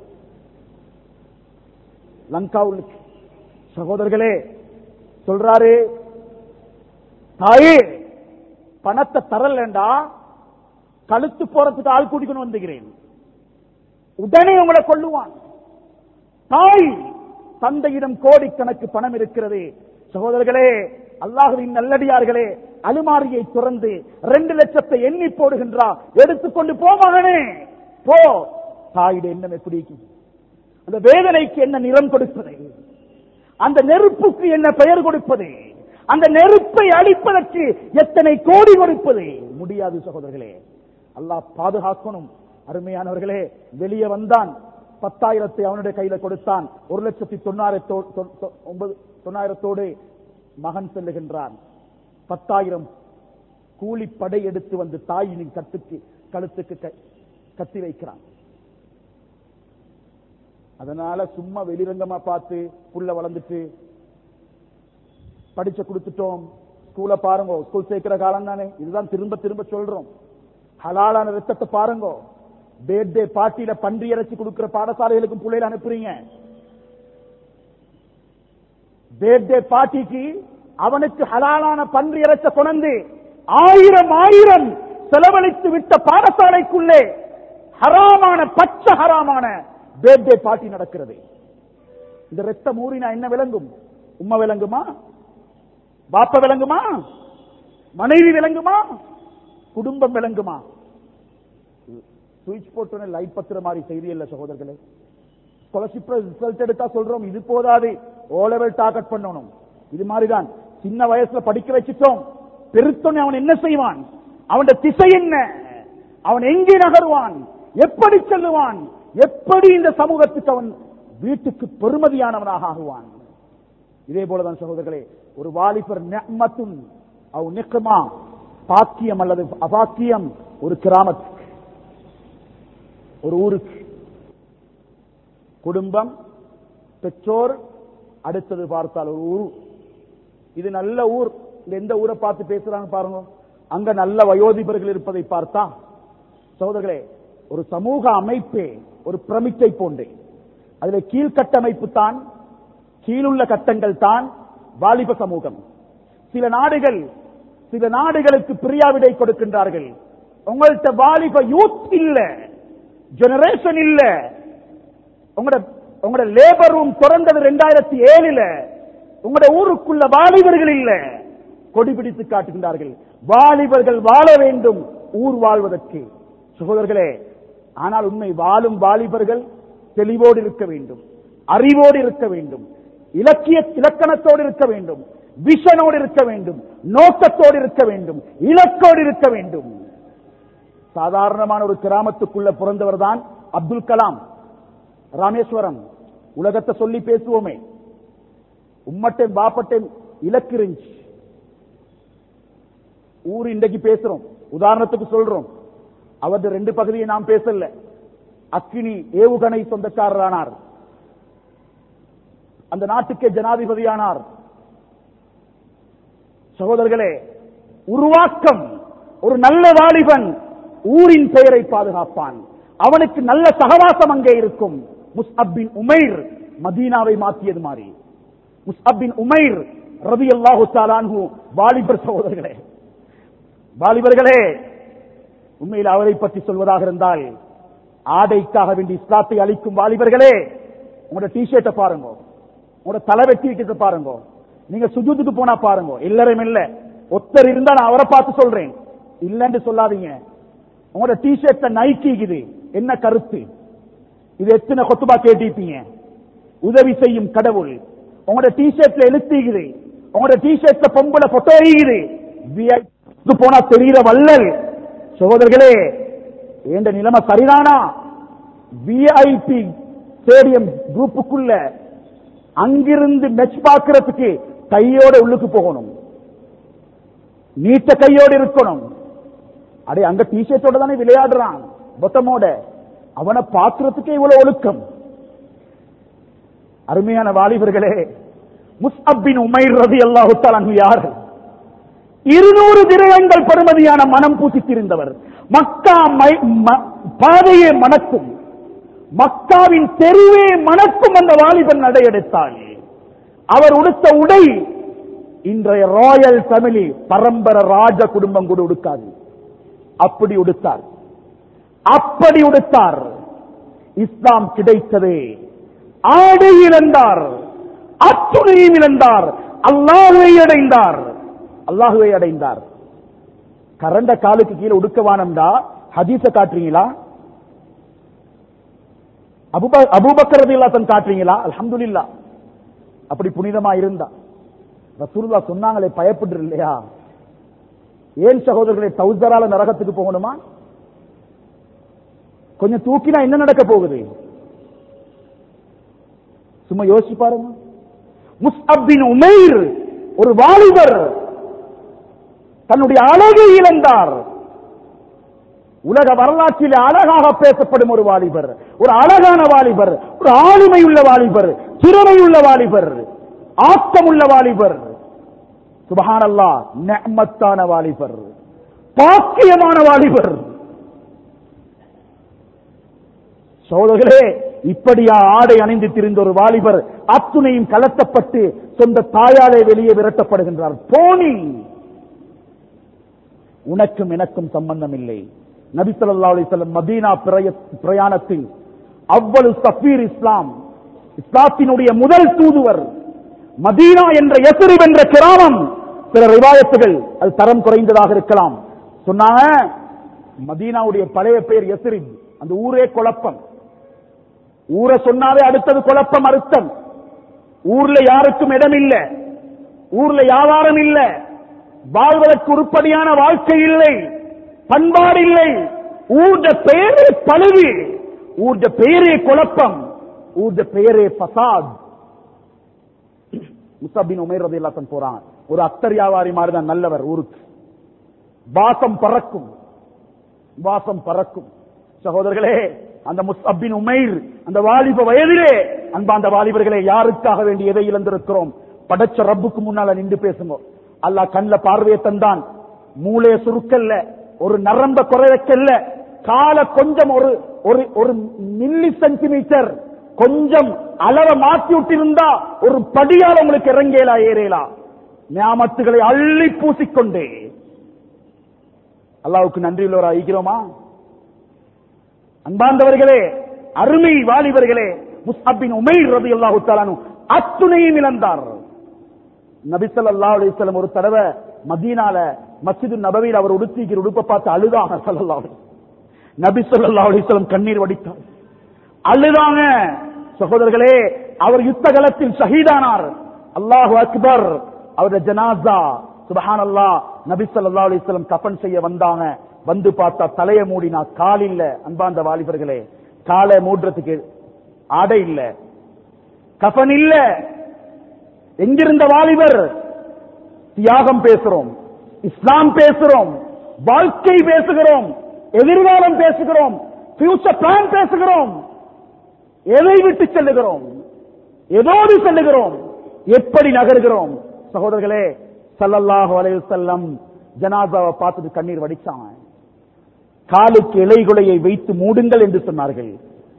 லங்காவுலுக்கு சகோதரர்களே சொல்றாரு தாயே பணத்தை தரலண்டா கழுத்து போறதுக்கு ஆள் கூட்டிக்கொண்டு வந்துகிறேன் உடனே உங்களை கொள்ளுவான் தாய் தந்தையிடம் கோடிக்கணக்கு பணம் இருக்கிறது சகோதரர்களே அல்லாஹுவின் நல்லடியார்களே அலுமாரியை துறந்து ரெண்டு லட்சத்தை எண்ணி போடுகின்றார் எடுத்துக்கொண்டு போ மகனே போ தாயுடைய எண்ணம் எப்படி அந்த வேதனைக்கு என்ன நிறம் கொடுப்பது அந்த நெருப்புக்கு என்ன பெயர் கொடுப்பது அந்த நெருப்பை அழிப்பதற்கு எத்தனை கோடி கொடுப்பது முடியாது சகோதரர்களே அல்லாஹ் பாதுகாக்கணும் அருமையானவர்களே வெளியே வந்தான் பத்தாயிரத்தை அவனுடைய கையில கொடுத்தான் ஒரு லட்சத்தி தொண்ணாயிரத்தோடு ஒன்பது தொண்ணாயிரத்தோடு மகன் செல்லுகின்றான் பத்தாயிரம் கூலிப்படை எடுத்து வந்து தாயினின் கட்டுக்கு கழுத்துக்கு க- கத்தி வைக்கிறான் அதனால சும்மா வெளிரங்கமா பார்த்து புள்ள வளர்ந்துட்டு படிச்ச கொடுத்துட்டோம் ஸ்கூல பாருங்க ஸ்கூல் சேர்க்கிற காலம் தானே இதுதான் திரும்ப திரும்ப சொல்றோம் ஹலாலான ரத்தத்தை பாருங்க பேர்தே பார்ட்டியில பன்றி இறைச்சி கொடுக்கிற பாடசாலைகளுக்கும் பிள்ளைகள் அனுப்புறீங்க பேர்தே பார்ட்டிக்கு அவனுக்கு ஹலாலான பன்றி இறைச்ச கொண்டு ஆயிரம் ஆயிரம் செலவழித்து விட்ட பாடசாலைக்குள்ளே ஹராமான பச்சை ஹராமான பேர்தே பார்ட்டி நடக்கிறது இந்த ரத்தம் ஊறினா என்ன விளங்கும் உம்மை விளங்குமா பாப்ப விளங்குமா மனைவி விளங்குமா குடும்பம் விளங்குமா சுவிட்ச் போட்டோன்னு லைட் பத்திர மாதிரி செய்தி இல்ல சகோதரர்களே ஸ்காலர்ஷிப் ரிசல்ட் எடுத்தா சொல்றோம் இது போதாது ஓ லெவல் டார்கெட் பண்ணணும் இது மாதிரிதான் சின்ன வயசுல படிக்க வச்சுட்டோம் பெருத்தோன்னு அவன் என்ன செய்வான் அவன் திசை என்ன அவன் எங்கே நகருவான் எப்படி செல்லுவான் எப்படி இந்த சமூகத்துக்கு அவன் வீட்டுக்கு பெருமதியானவனாக ஆகுவான் இதே போலதான் சகோதரர்களே ஒரு வாலிபர் நிஅமத்துன் அவ் நிக்மா பாக்கியம் அல்லது அபாக்கியம் ஒரு கிராமத்துக்கு ஒரு ஊருக்கு குடும்பம் பெற்றோர் அடுத்தது பார்த்தால் ஒரு ஊர் இது நல்ல ஊர் இந்த எந்த ஊரை பார்த்து பேசுறாங்க பாருங்க அங்க நல்ல வயோதிபர்கள் இருப்பதை பார்த்தா சகோதரர்களே ஒரு சமூக அமைப்பே ஒரு பிரமிச்சை போன்றே அதுல கீழ்கட்டமைப்பு தான் கீழுள்ள கட்டங்கள் தான் வாலிப சமூகம் சில நாடுகள் சில நாடுகளுக்கு பிரியாவிடை கொடுக்கின்றார்கள் உங்கள்ட்ட வாலிப யூத் இல்ல ஜெனரேஷன் இல்ல உங்களோட உங்களோட லேபர் ரூம் திறந்தது ரெண்டாயிரத்தி ஏழுல உங்களோட ஊருக்குள்ள வாலிபர்கள் இல்ல கொடி பிடித்து காட்டுகின்றார்கள் வாலிபர்கள் வாழ வேண்டும் ஊர் வாழ்வதற்கு சகோதரர்களே ஆனால் உண்மை வாழும் வாலிபர்கள் தெளிவோடு இருக்க வேண்டும் அறிவோடு இருக்க வேண்டும் இலக்கிய இலக்கணத்தோடு இருக்க வேண்டும் விஷனோடு இருக்க வேண்டும் நோக்கத்தோடு இருக்க வேண்டும் இலக்கோடு இருக்க வேண்டும் சாதாரணமான ஒரு கிராமத்துக்குள்ள பிறந்தவர் தான் அப்துல் கலாம் ராமேஸ்வரம் உலகத்தை சொல்லி பேசுவோமே உம்மட்டையும் பாப்பட்டையும் இலக்கு இருந்துச்சு ஊர் இன்றைக்கு பேசுறோம் உதாரணத்துக்கு சொல்றோம் அவரது ரெண்டு பகுதியை நாம் பேசல அக்கினி ஏவுகணை சொந்தக்காரரானார் அந்த நாட்டுக்கே ஜனாதிபதியானார் சகோதரர்களே உருவாக்கம் ஒரு நல்ல வாலிபன் ஊரின் பெயரை பாதுகாப்பான் அவனுக்கு நல்ல சகவாசம் அங்கே இருக்கும் முஸ்அப்பின் உமைர் மதீனாவை மாற்றியது மாதிரி முஸ்அப்பின் உமைர் ரவி அல்லாஹு தாலான்ஹு வாலிபர் சகோதரர்களே வாலிபர்களே உண்மையில் அவரை பற்றி சொல்வதாக இருந்தால் ஆடைக்காக வேண்டி இஸ்லாத்தை அளிக்கும் வாலிபர்களே உங்களோட டிஷர்ட்டை பாருங்க உங்களோட தலை வெட்டி வைக்கிறத பாருங்க நீங்க சுஜூத்துக்கு போனா பாருங்க எல்லாரும் இல்ல ஒத்தர் இருந்தா நான் அவரை பார்த்து சொல்றேன் இல்லன்னு சொல்லாதீங்க உங்களோட டிஷர்ட்ல நைக்கிக்குது என்ன கருத்து இது எத்தனை கொத்துபா கேட்டிருப்பீங்க உதவி செய்யும் கடவுள் உங்களோட டிஷர்ட்ல எழுத்திக்குது உங்களோட டிஷர்ட்ல பொம்பளை போட்டோ இருக்குது VIP போனா தெரிகிற வள்ளல் சகோதரர்களே என்ற நிலைமை சரிதானா விஐபி ஸ்டேடியம் குரூப்புக்குள்ள அங்கிருந்து மெச் பார்க்கறதுக்கு கையோட உள்ளுக்கு போகணும் நீட்ட கையோடு இருக்கணும் அடே அங்க டிஷர்ட்டோட தானே விளையாடுறான் பொத்தமோட அவனை பாக்குறதுக்கே இவ்வளவு ஒழுக்கம் அருமையான வாலிபர்களே முஸ்அப்பின் உமைர் ரதி அல்லாஹு யார் இருநூறு திரகங்கள் பெறுமதியான மனம் பூசித்திருந்தவர் மக்கா மை- ம- பாதையே மணக்கும் மக்காவின் தெருவே மணக்கும் அந்த வாலிபன் நடையெடுத்தாள் அவர் உடுத்த உடை இன்றைய ராயல் ஃபேமிலி பரம்பரை ராஜ குடும்பம் கூட உடுக்காது அப்படி உடுத்தார் அப்படி உடுத்தார் இஸ்லாம் கிடைத்தது ஆடை இழந்தார் அத்துணையும் இழந்தார் அல்லாஹுவை அடைந்தார் அல்லாஹுவை அடைந்தார் கரண்ட காலுக்கு கீழே உடுக்கவானம்டா ஹதீஸ காட்டுறீங்களா அபுப அபூபக்கர் தன் காட்டுறீங்களா அல்ஹம்துலில்லா அப்படி புனிதமா இருந்தா ரசூலுல்லாஹ் சொன்னாங்களே பயப்படுற இல்லையா ஏன் சகோதரர்களை தௌசரால நரகத்துக்கு போகணுமா கொஞ்சம் தூக்கினா என்ன நடக்க போகுது சும்மா யோசிச்சு பாருங்க முஸ்அப்பின் உமைர் ஒரு வாலிபர் தன்னுடைய அழகை இழந்தார் உலக வரலாற்றில் அழகாக பேசப்படும் ஒரு வாலிபர் ஒரு அழகான வாலிபர் ஒரு ஆளுமை உள்ள வாலிபர் திறமை உள்ள வாலிபர் ஆக்கமுள்ள வாலிபர் சுபஹானல்லா நெமத்தான வாலிபர் பாக்கியமான வாலிபர் சோதர்களே இப்படியா ஆடை அணிந்து திரிந்த ஒரு வாலிபர் அத்துணையும் கலத்தப்பட்டு சொந்த தாயாலே வெளியே விரட்டப்படுகின்றார் போனி உனக்கும் எனக்கும் சம்பந்தம் இல்லை நபி ஸல்லல்லாஹு அலைஹி வஸல்லம் மதீனா பிரய- பிரயாணத்தில் அவ்வளவு சஃபீர் இஸ்லாம் இஸ்லாத்தினுடைய முதல் தூதுவர் மதீனா என்ற எசரிப் என்ற கிராமம் சில ரிவாயத்துகள் அது தரம் குறைந்ததாக இருக்கலாம் சொன்னாங்க மதீனாவுடைய பழைய பெயர் எசரிப் அந்த ஊரே குழப்பம் ஊரை சொன்னாவே அடுத்தது குழப்பம் அர்த்தம் ஊர்ல யாருக்கும் இடம் இல்ல ஊர்ல வியாபாரம் இல்ல வாழ்வதற்கு உருப்படியான வாழ்க்கை இல்லை பண்பாடு இல்லை ஊர்த பெயரே பழுது ஊர்த பெயரே குழப்பம் ஊர்த பெயரே பசாத் முசபின் உமைர் ரதி எல்லாத்தன் போறான் ஒரு அத்தர் வியாபாரி மாதிரி தான் நல்லவர் ஊருக்கு வாசம் பறக்கும் வாசம் பறக்கும் சகோதரர்களே அந்த முஸ்அப்பின் உமைர் அந்த வாலிப வயதிலே அன்பாந்த வாலிபர்களே யாருக்காக வேண்டி எதை இழந்திருக்கிறோம் படைச்ச ரப்புக்கு முன்னால நின்று பேசுங்க அல்லாஹ் கண்ல பார்வையை தந்தான் மூளைய சுருக்கல்ல ஒரு நரம்ப குறை வைக்கல்ல கால கொஞ்சம் ஒரு ஒரு ஒரு மில்லி சென்டிமீட்டர் கொஞ்சம் அளவை மாத்தி விட்டிருந்தா ஒரு படியால் உங்களுக்கு இறங்கேலா ஏறேலா ஞாமத்துகளை அள்ளி பூசிக்கொண்டே அல்லாவுக்கு நன்றியுள்ளவரா இருக்கிறோமா அன்பார்ந்தவர்களே அருமை வாலிபர்களே முஸ்அப்பின் உமைர் ரதி அல்லாஹு தாலானு அத்துணையும் இழந்தார் நபி ஸல்லல்லாஹு அலைஹி வஸல்லம் ஒரு தடவை மதீனால மஸ்ஜிது நபவியில் அவர் உடுத்திக்கிற உடுப்பை பார்த்து அழுதாங்க ஸல்லல்லாஹு அலைஹி நபி ஸல்லல்லாஹு அலைஹி வஸல்லம் கண்ணீர் வடித்தார் அழுதாங்க சகோதரர்களே அவர் யுத்த களத்தில் ஷஹீதானார் அல்லாஹு அக்பர் அவருடைய ஜனாசா சுபஹானல்லாஹ் நபி ஸல்லல்லாஹு அலைஹி வஸல்லம் கஃன் செய்ய வந்தாங்க வந்து பார்த்தா தலைய மூடினா கால் இல்ல அன்பார்ந்த வாலிபர்களே காலை மூடுறதுக்கு ஆடை இல்ல கஃன் இல்ல எங்கிருந்த வாலிபர் தியாகம் பேசுறோம் இஸ்லாம் பேசுறோம் வாழ்க்கை பேசுகிறோம் எதிர்காலம் பேசுகிறோம் ஃபியூச்சர் பிளான் பேசுகிறோம் எதை விட்டு செல்லுகிறோம் எதோடு செல்லுகிறோம் எப்படி நகர்கிறோம் சகோதரர்களே ஸல்லல்லாஹு அலைஹி வஸல்லம் ஜனாசாவை பார்த்துட்டு கண்ணீர் வடிச்சாங்க காலுக்கு இலைகுலையை வைத்து மூடுங்கள் என்று சொன்னார்கள்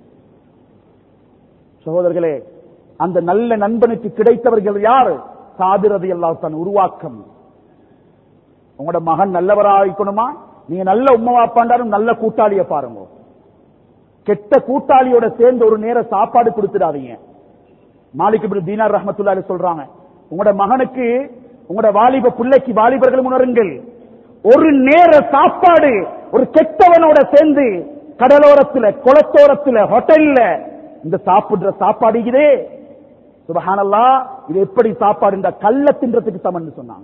சகோதரர்களே அந்த நல்ல நண்பனுக்கு கிடைத்தவர்கள் யார் சாதிரதி அல்லாஹ் உருவாக்கம் உங்களோட மகன் நல்லவராகணுமா நீங்க நல்ல உம்மவாப்பாண்டாரும் நல்ல கூட்டாளிய பாருங்க கெட்ட கூட்டாளியோட சேர்ந்து ஒரு நேர சாப்பாடு கொடுத்துடாதீங்க மாலிக் இப்னு தீனார் ரஹ்மத்துல்லாஹி சொல்றாங்க உங்களோட மகனுக்கு உங்களோட வாலிப பிள்ளைக்கு வாலிபர்கள் உணருங்கள் ஒரு நேர சாப்பாடு ஒரு கெட்டவனோட சேர்ந்து கடலோரத்துல குளத்தோரத்துல ஹோட்டல்ல இந்த சாப்பிடுற சாப்பாடு இதே சுபஹானல்லா இது எப்படி சாப்பாடு இந்த கல்ல தின்றதுக்கு சமன்னு சொன்னாங்க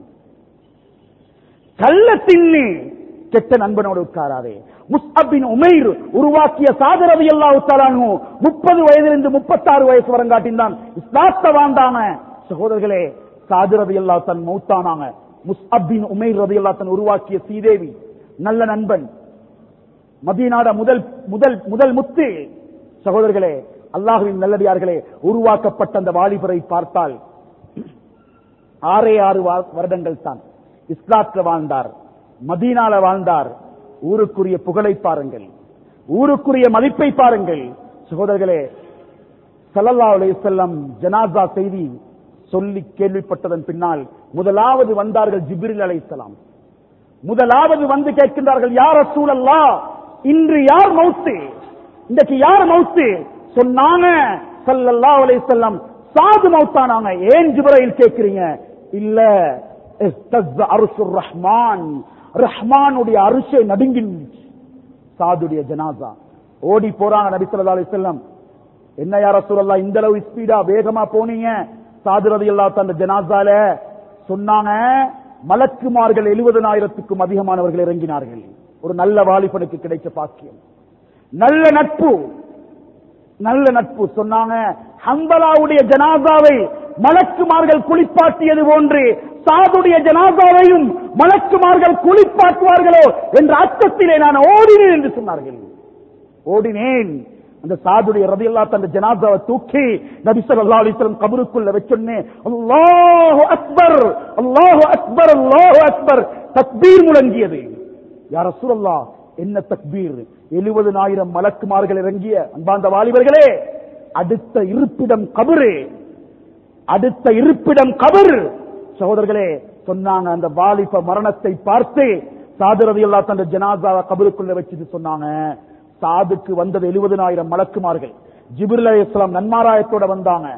கள்ள தின்னு கெட்ட நண்பனோடு உட்காராதே முஸ்அபின் உமைர் உருவாக்கிய சாதரவி எல்லா உத்தாலானு முப்பது வயதிலிருந்து முப்பத்தாறு வயசு வரங்காட்டின் தான் இஸ்லாத்த வாழ்ந்தாங்க சகோதரர்களே சாதிரதி எல்லா தன் மௌத்தானாங்க முஸ்அப்பின் உமைர் ரதியல்லாஹு தன் உருவாக்கிய சீதேவி நல்ல நண்பன் மதீனாட முதல் முதல் முதல் முத்து சகோதரர்களே அல்லாஹுவின் நல்லடியார்களே உருவாக்கப்பட்ட அந்த வாலிபரை பார்த்தால் ஆறே ஆறு வா- வருடங்கள் தான் இஸ்லாத்துல வாழ்ந்தார் மதீனால வாழ்ந்தார் ஊருக்குரிய புகழை பாருங்கள் ஊருக்குரிய மதிப்பை பாருங்கள் சகோதரர்களே ஸல்லல்லாஹு அலைஹி வஸல்லம் ஜனாசா செய்தி சொல்லி கேள்விப்பட்டதன் பின்னால் முதலாவது வந்தார்கள் ஜிப்ரில் அலைஹிஸ்ஸலாம் முதலாவது வந்து கேட்கின்றார்கள் யார் ரசூலல்லா இன்று யார் மௌத்து இன்றைக்கு யார் மௌத்து சொன்னாங்க ஸல்லல்லாஹு அலைஹி வஸல்லம் சாது மௌத்தானாங்க ஏன் ஜிப்ரைல் கேக்குறீங்க இல்ல இஸ்தஸ்ஸ அர்ஷுர் ரஹ்மான் ரஹ்மானுடைய அரிசை நடுங்கி நின்னுச்சு. சாதுடைய ஜனாசா ஓடி போறாங்க நபி ஸல்லல்லாஹு அலைஹி வஸல்லம் என்ன யார சொல்லலாம் இந்த அளவு ஸ்பீடா வேகமா போனீங்க சாதுரதி அல்லா அந்த ஜனாசால சொன்னாங்க மலக்குமார்கள் எழுபதனாயிரத்துக்கும் அதிகமானவர்கள் இறங்கினார்கள் ஒரு நல்ல வாலிபனுக்கு கிடைச்ச பாக்கியம் நல்ல நட்பு நல்ல நட்பு சொன்னாங்க ஹம்பலாவுடைய ஜனாசாவை மலக்குமார்கள் குளிப்பாட்டியது போன்று சாதுடைய ஜனாசாவையும் மலக்குமார்கள் குளிப்பாட்டுவார்களோ என்ற அர்த்தத்திலே நான் ஓடினேன் என்று சொன்னார்கள் ஓடினேன் அந்த சாதுடைய ரதியல்லா அந்த ஜனாதாவை தூக்கி நபி ஸல்லல்லாஹு அலைஹி வஸல்லம் கபருக்குள்ள வச்சொன்னே அல்லாஹு அக்பர் அல்லாஹு அக்பர் அல்லாஹு அக்பர் தக்பீர் முழங்கியது யா ரசூலல்லாஹ் என்ன தக்பீர் எழுபதனாயிரம் மலக்குமார்கள் இறங்கிய அன்பாந்த வாலிபர்களே அடுத்த இருப்பிடம் கபரு அடுத்த இருப்பிடம் கபர் சகோதரர்களே சொன்னாங்க அந்த வாலிப மரணத்தை பார்த்து சாதுரதி அல்லா தந்த ஜனாசாவை கபருக்குள்ள வச்சுட்டு சொன்னாங்க சாதுக்கு வந்தது எழுபதனாயிரம் மலக்குமார்கள் ஜிபிர் அலைஹிஸ்ஸலாம் நன்மாராயத்தோட வந்தாங்க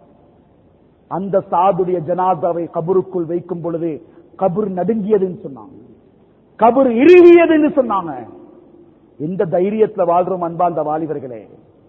அந்த சாதுடைய ஜனாசாவை கபருக்குள் வைக்கும் பொழுது கபர் நடுங்கியதுன்னு சொன்னாங்க கபர் இறுகியதுன்னு சொன்னாங்க எந்த தைரியத்துல வாழ்றோம் அன்பா அந்த வாலிபர்களே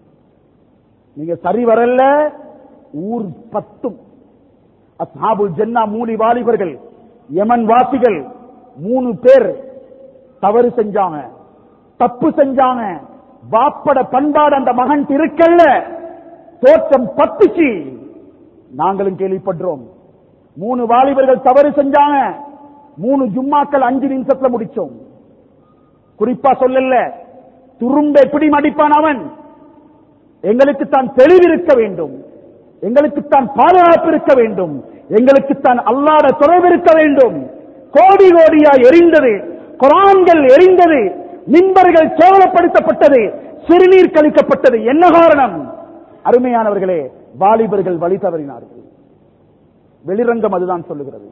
நீங்க சரி வரல ஊர் பத்தும் அஸ்ஹாபுல் ஜன்னா மூலி வாலிபர்கள் யமன் வாசிகள் மூணு பேர் தவறு செஞ்சாங்க தப்பு செஞ்சாங்க வாப்பட பண்பாடு அந்த மகன் இருக்கல்ல தோற்றம் பத்துச்சு நாங்களும் கேள்விப்படுறோம் மூணு வாலிபர்கள் தவறு செஞ்சாங்க மூணு ஜும்மாக்கள் அஞ்சு நிமிஷத்துல முடிச்சோம் குறிப்பா சொல்லல துரும்ப எப்படி மடிப்பான் அவன் எங்களுக்கு தான் தெளிவு இருக்க வேண்டும் எங்களுக்கு தான் பாதுகாப்பு இருக்க வேண்டும் எங்களுக்கு தான் அல்லாத தொடர்பு இருக்க வேண்டும் கோடி கோடியா எரிந்தது குரான்கள் எரிந்தது மின்பர்கள் கேவலப்படுத்தப்பட்டது சிறுநீர் கழிக்கப்பட்டது என்ன காரணம் அருமையானவர்களே வாலிபர்கள் வழி தவறினார்கள் வெளிரங்கம் அதுதான் சொல்லுகிறது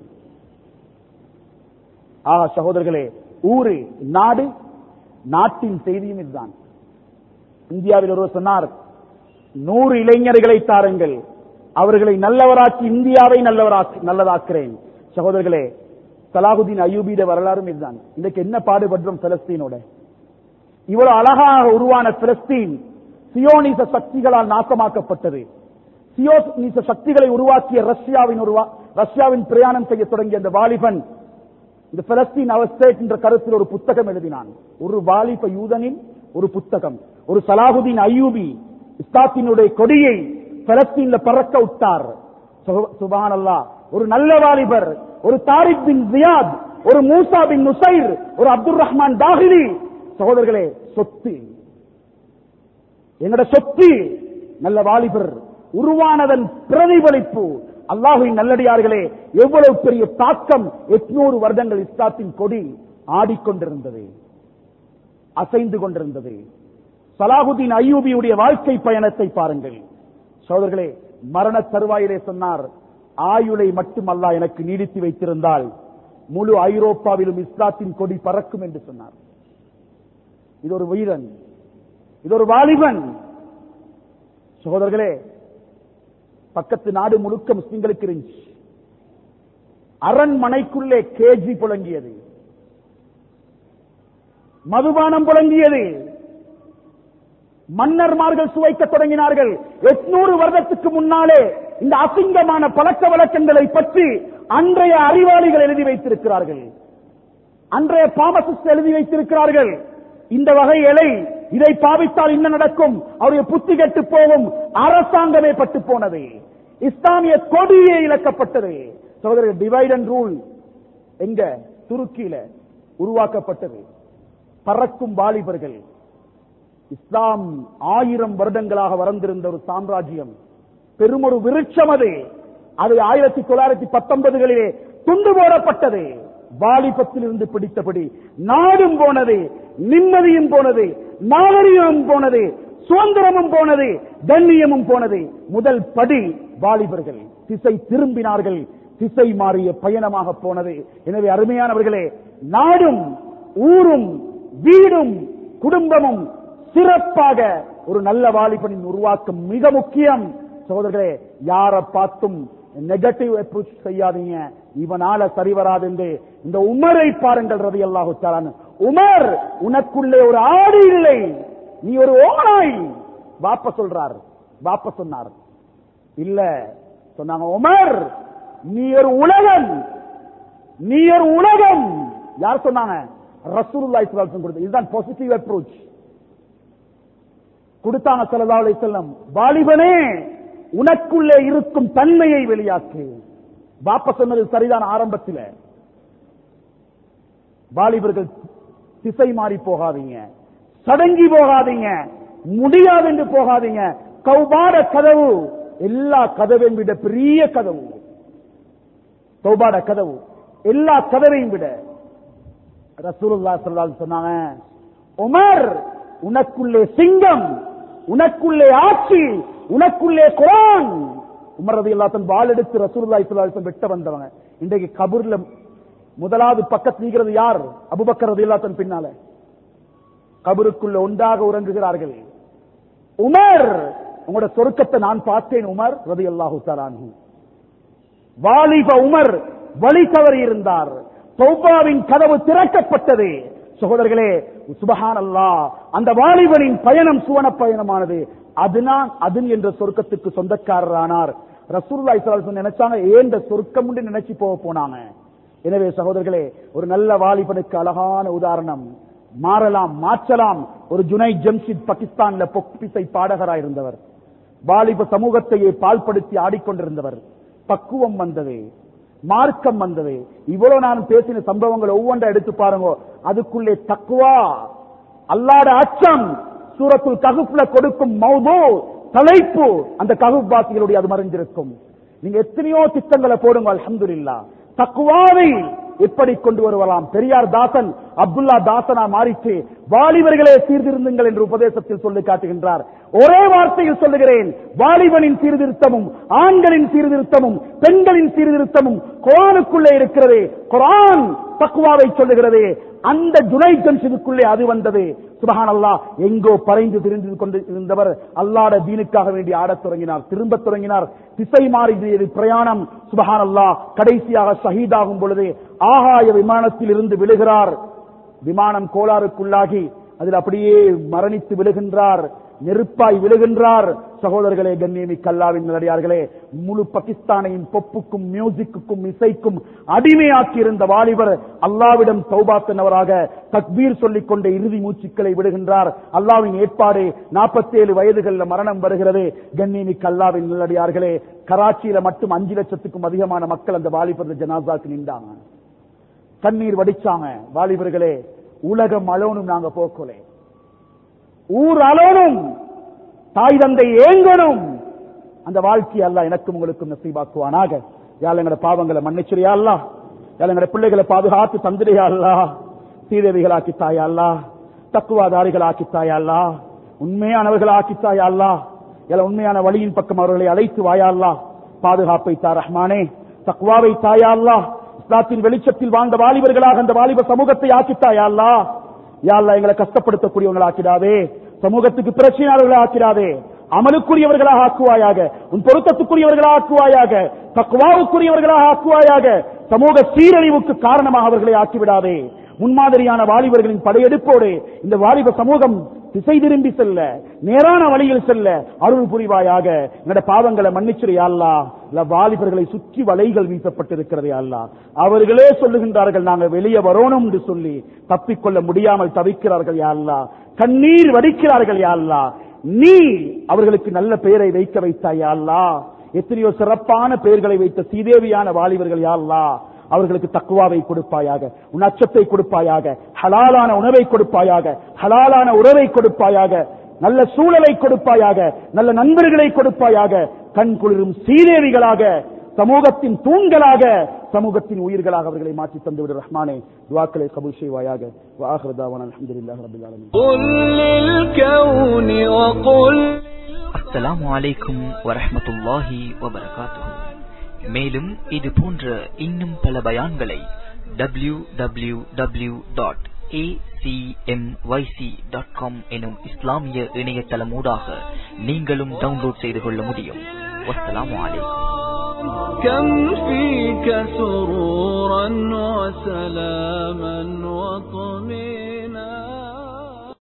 ஆஹா சகோதரர்களே ஊரு நாடு நாட்டின் செய்தியும் இதுதான் இந்தியாவில் ஒருவர் சொன்னார் நூறு இளைஞர்களை தாருங்கள் அவர்களை நல்லவராக்கி இந்தியாவை நல்லவராக்கி நல்லதாக்குறேன் சகோதரர்களே சலாகுதீன் அயூபியிட வரலாறும் இதுதான் இன்னைக்கு என்ன பாடுபடுறோம் பலஸ்தீனோட இவ்வளவு அழகாக உருவான பலஸ்தீன் சியோனிச சக்திகளால் நாசமாக்கப்பட்டது சியோனிச சக்திகளை உருவாக்கிய ரஷ்யாவின் உருவா ரஷ்யாவின் பிரயாணம் செய்ய தொடங்கிய அந்த வாலிபன் இந்த பலஸ்தீன் அவஸ்தேட் என்ற கருத்தில் ஒரு புத்தகம் எழுதினான் ஒரு வாலிப யூதனின் ஒரு புத்தகம் ஒரு சலாகுதீன் அய்யூபி இஸ்தாத்தினுடைய கொடியை பலஸ்தீன்ல பறக்க விட்டார் சுபான் அல்லா ஒரு நல்ல வாலிபர் ஒரு தாரிக் பின் ஜியாத் ஒரு மூசா பின் நுசைர் ஒரு அப்துல் ரஹ்மான் தாஹிலி சகோதரர்களே சொத்து எங்கட சொத்து நல்ல வாலிபர் உருவானதன் பிரதிபலிப்பு அல்லாஹுவின் நல்லடியார்களே எவ்வளவு பெரிய தாக்கம் எட்நூறு வருடங்கள் இஸ்லாத்தின் கொடி ஆடிக்கொண்டிருந்தது அசைந்து கொண்டிருந்தது சலாகுதீன் அய்யூபியுடைய வாழ்க்கை பயணத்தை பாருங்கள் சோதர்களே மரண தருவாயிலே சொன்னார் ஆயுளை மட்டும் அல்லாஹ் எனக்கு நீடித்து வைத்திருந்தால் முழு ஐரோப்பாவிலும் இஸ்லாத்தின் கொடி பறக்கும் என்று சொன்னார் இது ஒரு வீரன் இது ஒரு வாலிபன் சகோதரர்களே பக்கத்து நாடு முழுக்க முஸ்லிம்களுக்கு இருந்துச்சு அரண்மனைக்குள்ளே கேஜி புழங்கியது மதுபானம் புழங்கியது மன்னர்மார்கள் சுவைக்க தொடங்கினார்கள் எட்நூறு வருடத்துக்கு முன்னாலே இந்த அசிங்கமான பழக்க வழக்கங்களை பற்றி அன்றைய அறிவாளிகள் எழுதி வைத்திருக்கிறார்கள் அன்றைய பாமசிஸ்ட் எழுதி வைத்திருக்கிறார்கள் இந்த வகை இலை இதை பாவித்தால் என்ன நடக்கும் அவருடைய புத்தி கெட்டு போகும் அரசாங்கமே பட்டு போனது இஸ்லாமிய கொடியே இழக்கப்பட்டது சகோதரர் டிவைட் அண்ட் ரூல் எங்க துருக்கியில உருவாக்கப்பட்டது பறக்கும் வாலிபர்கள் இஸ்லாம் ஆயிரம் வருடங்களாக வளர்ந்திருந்த ஒரு சாம்ராஜ்யம் பெருமொரு விருட்சம் அது அது ஆயிரத்தி தொள்ளாயிரத்தி பத்தொன்பதுகளிலே துண்டு போடப்பட்டது வாலிபத்தில் இருந்து பிடித்தபடி நாடும் போனது நிம்மதியும் போனது நாகரிகமும் போனது சுதந்திரமும் போனது கண்ணியமும் போனது முதல் படி வாலிபர்கள் திசை திரும்பினார்கள் திசை மாறிய பயணமாக போனது எனவே அருமையானவர்களே நாடும் ஊரும் வீடும் குடும்பமும் சிறப்பாக ஒரு நல்ல வாலிபனின் உருவாக்கம் மிக முக்கியம் சகோதரர்களே யார பார்த்தும் நெகட்டிவ் அப்ரோச் செய்யாதீங்க இவனால சரி வராது என்று இந்த உமரை பாருங்கள் ரவி அல்லாஹு தாலான் உமர் உனக்குள்ளே ஒரு ஆடு இல்லை நீ ஒரு ஓனாய் வாப்ப சொல்றார் வாப்ப சொன்னார் இல்ல சொன்னாங்க உமர் நீ ஒரு உலகம் நீ ஒரு உலகம் யார் சொன்னாங்க ரசூலுல்லாஹி ஸல்லல்லாஹு அலைஹி வஸல்லம் இதுதான் பாசிட்டிவ் அப்ரோச் கொடுத்தாங்க ஸல்லல்லாஹு அலைஹி வஸல்லம் வாலிபனே உனக்குள்ளே இருக்கும் தன்மையை வெளியாக்கு பாப்ப சொன்னது சரிதான் ஆரம்பத்தில் வாலிபர்கள் திசை மாறி போகாதீங்க சடங்கி போகாதீங்க முடியாது என்று போகாதீங்க கௌபாட கதவு எல்லா கதவையும் விட பெரிய கதவு கௌபாட கதவு எல்லா கதவையும் விட ரசூலுல்லா ஸல்லல்லாஹு சொன்னாங்க உமர் உனக்குள்ளே சிங்கம் உனக்குள்ளே ஆட்சி உனக்குள்ளே குரான் உமர் ரதி அல்லாத்தன் வாள் எடுத்து ரசூலுல்லாஹி ஸல்லல்லாஹு அலைஹி வஸல்லம் வெட்ட வந்தவங்க இன்றைக்கு கபூர்ல முதலாவது பக்கத்து நீக்கிறது யார் அபுபக்கர் ரதி அல்லாத்தன் பின்னால கபருக்குள்ள ஒன்றாக உறங்குகிறார்கள் உமர் உங்களோட சொருக்கத்தை நான் பார்த்தேன் உமர் ரதி அல்லாஹு தலானு வாலிப உமர் வழி தவறி இருந்தார் சௌபாவின் கதவு திறக்கப்பட்டது சகோதரர்களே சுபஹான் அல்லா அந்த வாலிபனின் பயணம் சுவன பயணமானது அதுதான் அது என்ற சொர்க்கத்துக்கு சொந்தக்காரரானார் ரசூலுல்லாஹி ஸல்லல்லாஹு அலைஹி நினைச்சாங்க ஏன் இந்த சொர்க்கம் நினைச்சு போக போனாங்க எனவே சகோதரர்களே ஒரு நல்ல வாலிபனுக்கு அழகான உதாரணம் மாறலாம் மாற்றலாம் ஒரு ஜுனை ஜம்ஷித் பாகிஸ்தான்ல பொக்கிசை பாடகராய் இருந்தவர் வாலிப சமூகத்தையே பால்படுத்தி ஆடிக்கொண்டிருந்தவர் பக்குவம் வந்தது மார்க்கம் வந்தது இவ்வளவு நான் பேசின சம்பவங்கள் ஒவ்வொன்றை எடுத்து பாருங்க அதுக்குள்ளே தக்குவா அல்லாட அச்சம் சூரத்துல் ககுப்ல கொடுக்கும் மௌது தலைப்பு அந்த ககுப் வாசிகளுடைய அது மறைஞ்சிருக்கும் நீங்க எத்தனையோ திட்டங்களை போடுங்க அல்ஹம்துலில்லாஹ் தக்குவாவை எப்படி கொண்டு வருவலாம் பெரியார் தாசன் அப்துல்லா தாசனா மாறிச்சு வாலிபர்களே சீர்திருந்துங்கள் என்று உபதேசத்தில் சொல்லி காட்டுகின்றார் ஒரே வார்த்தையில் சொல்லுகிறேன் வாலிபனின் சீர்திருத்தமும் ஆண்களின் சீர்திருத்தமும் பெண்களின் சீர்திருத்தமும் குரானுக்குள்ளே இருக்கிறது குரான் தக்குவாவை சொல்லுகிறது அந்த ஜுனை ஜம்ஷிதுக்குள்ளே அது வந்தது சுபஹான் அல்லா எங்கோ பறைந்து திரிந்து கொண்டு இருந்தவர் அல்லாட தீனுக்காக வேண்டி ஆடத் தொடங்கினார் திரும்ப தொடங்கினார் திசை மாறியது பிரயாணம் சுபஹான் அல்லா கடைசியாக ஷஹீதாகும் பொழுது ஆகாய விமானத்தில் இருந்து விழுகிறார் விமானம் கோளாறுக்குள்ளாகி அதில் அப்படியே மரணித்து விழுகின்றார் நெருப்பாய் விழுகின்றார் சகோதரர்களே கண்ணியமி கல்லாவின் நிலடியார்களே முழு பாகிஸ்தானையும் பொப்புக்கும் மியூசிக்குக்கும் இசைக்கும் அடிமையாக்கி இருந்த வாலிபர் அல்லாவிடம் சௌபாத்தனவராக தக்பீர் சொல்லிக் கொண்ட இறுதி மூச்சுக்களை விடுகின்றார் அல்லாவின் ஏற்பாடு நாற்பத்தி ஏழு வயதுகள்ல மரணம் வருகிறது கண்ணியமி கல்லாவின் நிலடியார்களே கராச்சியில மட்டும் அஞ்சு லட்சத்துக்கும் அதிகமான மக்கள் அந்த வாலிபர் ஜனாசாக்கு நின்றாங்க கண்ணீர் வடிச்சாங்க வாலிபர்களே உலகம் அலோனும் நாங்க போக்கலே ஊர் அலோனும் தாய் தந்தை ஏங்கணும் அந்த வாழ்க்கை அல்ல எனக்கும் உங்களுக்கும் நசீபாக்குவானாக யாழ் எங்கட பாவங்களை மன்னிச்சிரியா அல்லா யாழ் எங்கட பிள்ளைகளை பாதுகாத்து தந்திரியா அல்லா சீதேவிகளாக்கி தாயா அல்லா தக்குவாதாரிகளாக்கி தாயா அல்லா உண்மையானவர்களாக்கி தாயா அல்லா யாழ் உண்மையான வழியின் பக்கம் அவர்களை அழைத்து வாயா அல்லா பாதுகாப்பை தா ரஹ்மானே தக்குவாவை தாயா அல்லா இஸ்லாத்தின் வெளிச்சத்தில் வாழ்ந்த வாலிபர்களாக அந்த வாலிப சமூகத்தை ஆக்கித்தாயா அல்லா யாழ்லா எங்களை கஷ்டப்படுத்தக்கூடியவங்களை ஆக்கிடாதே சமூகத்துக்கு பிரச்சனையாளர்களை ஆக்கிடாதே அமலுக்குரியவர்களாக ஆக்குவாயாக உன் பொருத்தத்துக்குரியவர்களாக ஆக்குவாயாக தக்குவாவுக்குரியவர்களாக ஆக்குவாயாக சமூக சீரழிவுக்கு காரணமாக அவர்களை ஆக்கிவிடாதே முன்மாதிரியான வாலிபர்களின் படையெடுப்போடு இந்த வாலிப சமூகம் திசை திரும்பி செல்ல நேரான வழியில் செல்ல அருள் புரிவாயாக என்னோட பாவங்களை மன்னிச்சிரு அல்லா இல்ல வாலிபர்களை சுற்றி வலைகள் வீசப்பட்டிருக்கிறதே அல்லா அவர்களே சொல்லுகின்றார்கள் நாங்க வெளியே வரணும் என்று சொல்லி தப்பிக்கொள்ள முடியாமல் தவிக்கிறார்கள் யாழ்லா கண்ணீர் வடிக்கிறார்கள் யாழ்லா நீ அவர்களுக்கு நல்ல பெயரை வைக்க வைத்தாய் அல்லா எத்தனையோ சிறப்பான பெயர்களை வைத்த சீதேவியான வாலிபர்கள் யாழ்லா அவர்களுக்கு தக்குவாவை கொடுப்பாயாக உன் அச்சத்தை கொடுப்பாயாக ஹலாலான உணவை கொடுப்பாயாக ஹலாலான உறவை கொடுப்பாயாக நல்ல சூழலை கொடுப்பாயாக நல்ல நண்பர்களை கொடுப்பாயாக கண் குளிரும் சீதேவிகளாக சமூகத்தின் தூண்களாக சமூகத்தின் உயிர்களாக அவர்களை மாற்றி தந்துவிடு ரஹ்மானே துவாக்களை கபூல் செய்வாயாக வாஹ்ரதாவான அல்ஹம்துலில்லாஹி ரப்பில் ஆலமீன் قل للكون وقل அஸ்ஸலாமு அலைக்கும் வரஹ்மத்துல்லாஹி வபரகாத்துஹு மேலும் இது போன்ற இன்னும் பல பயான்களை W W W dot dot com எனும் இஸ்லாமிய இணையதளமூடாக நீங்களும் டவுன்லோட் செய்து கொள்ள முடியும் வஸ்ஸலாமு அலைக்கும் كم فيك سرورا وسلاما وطمئنا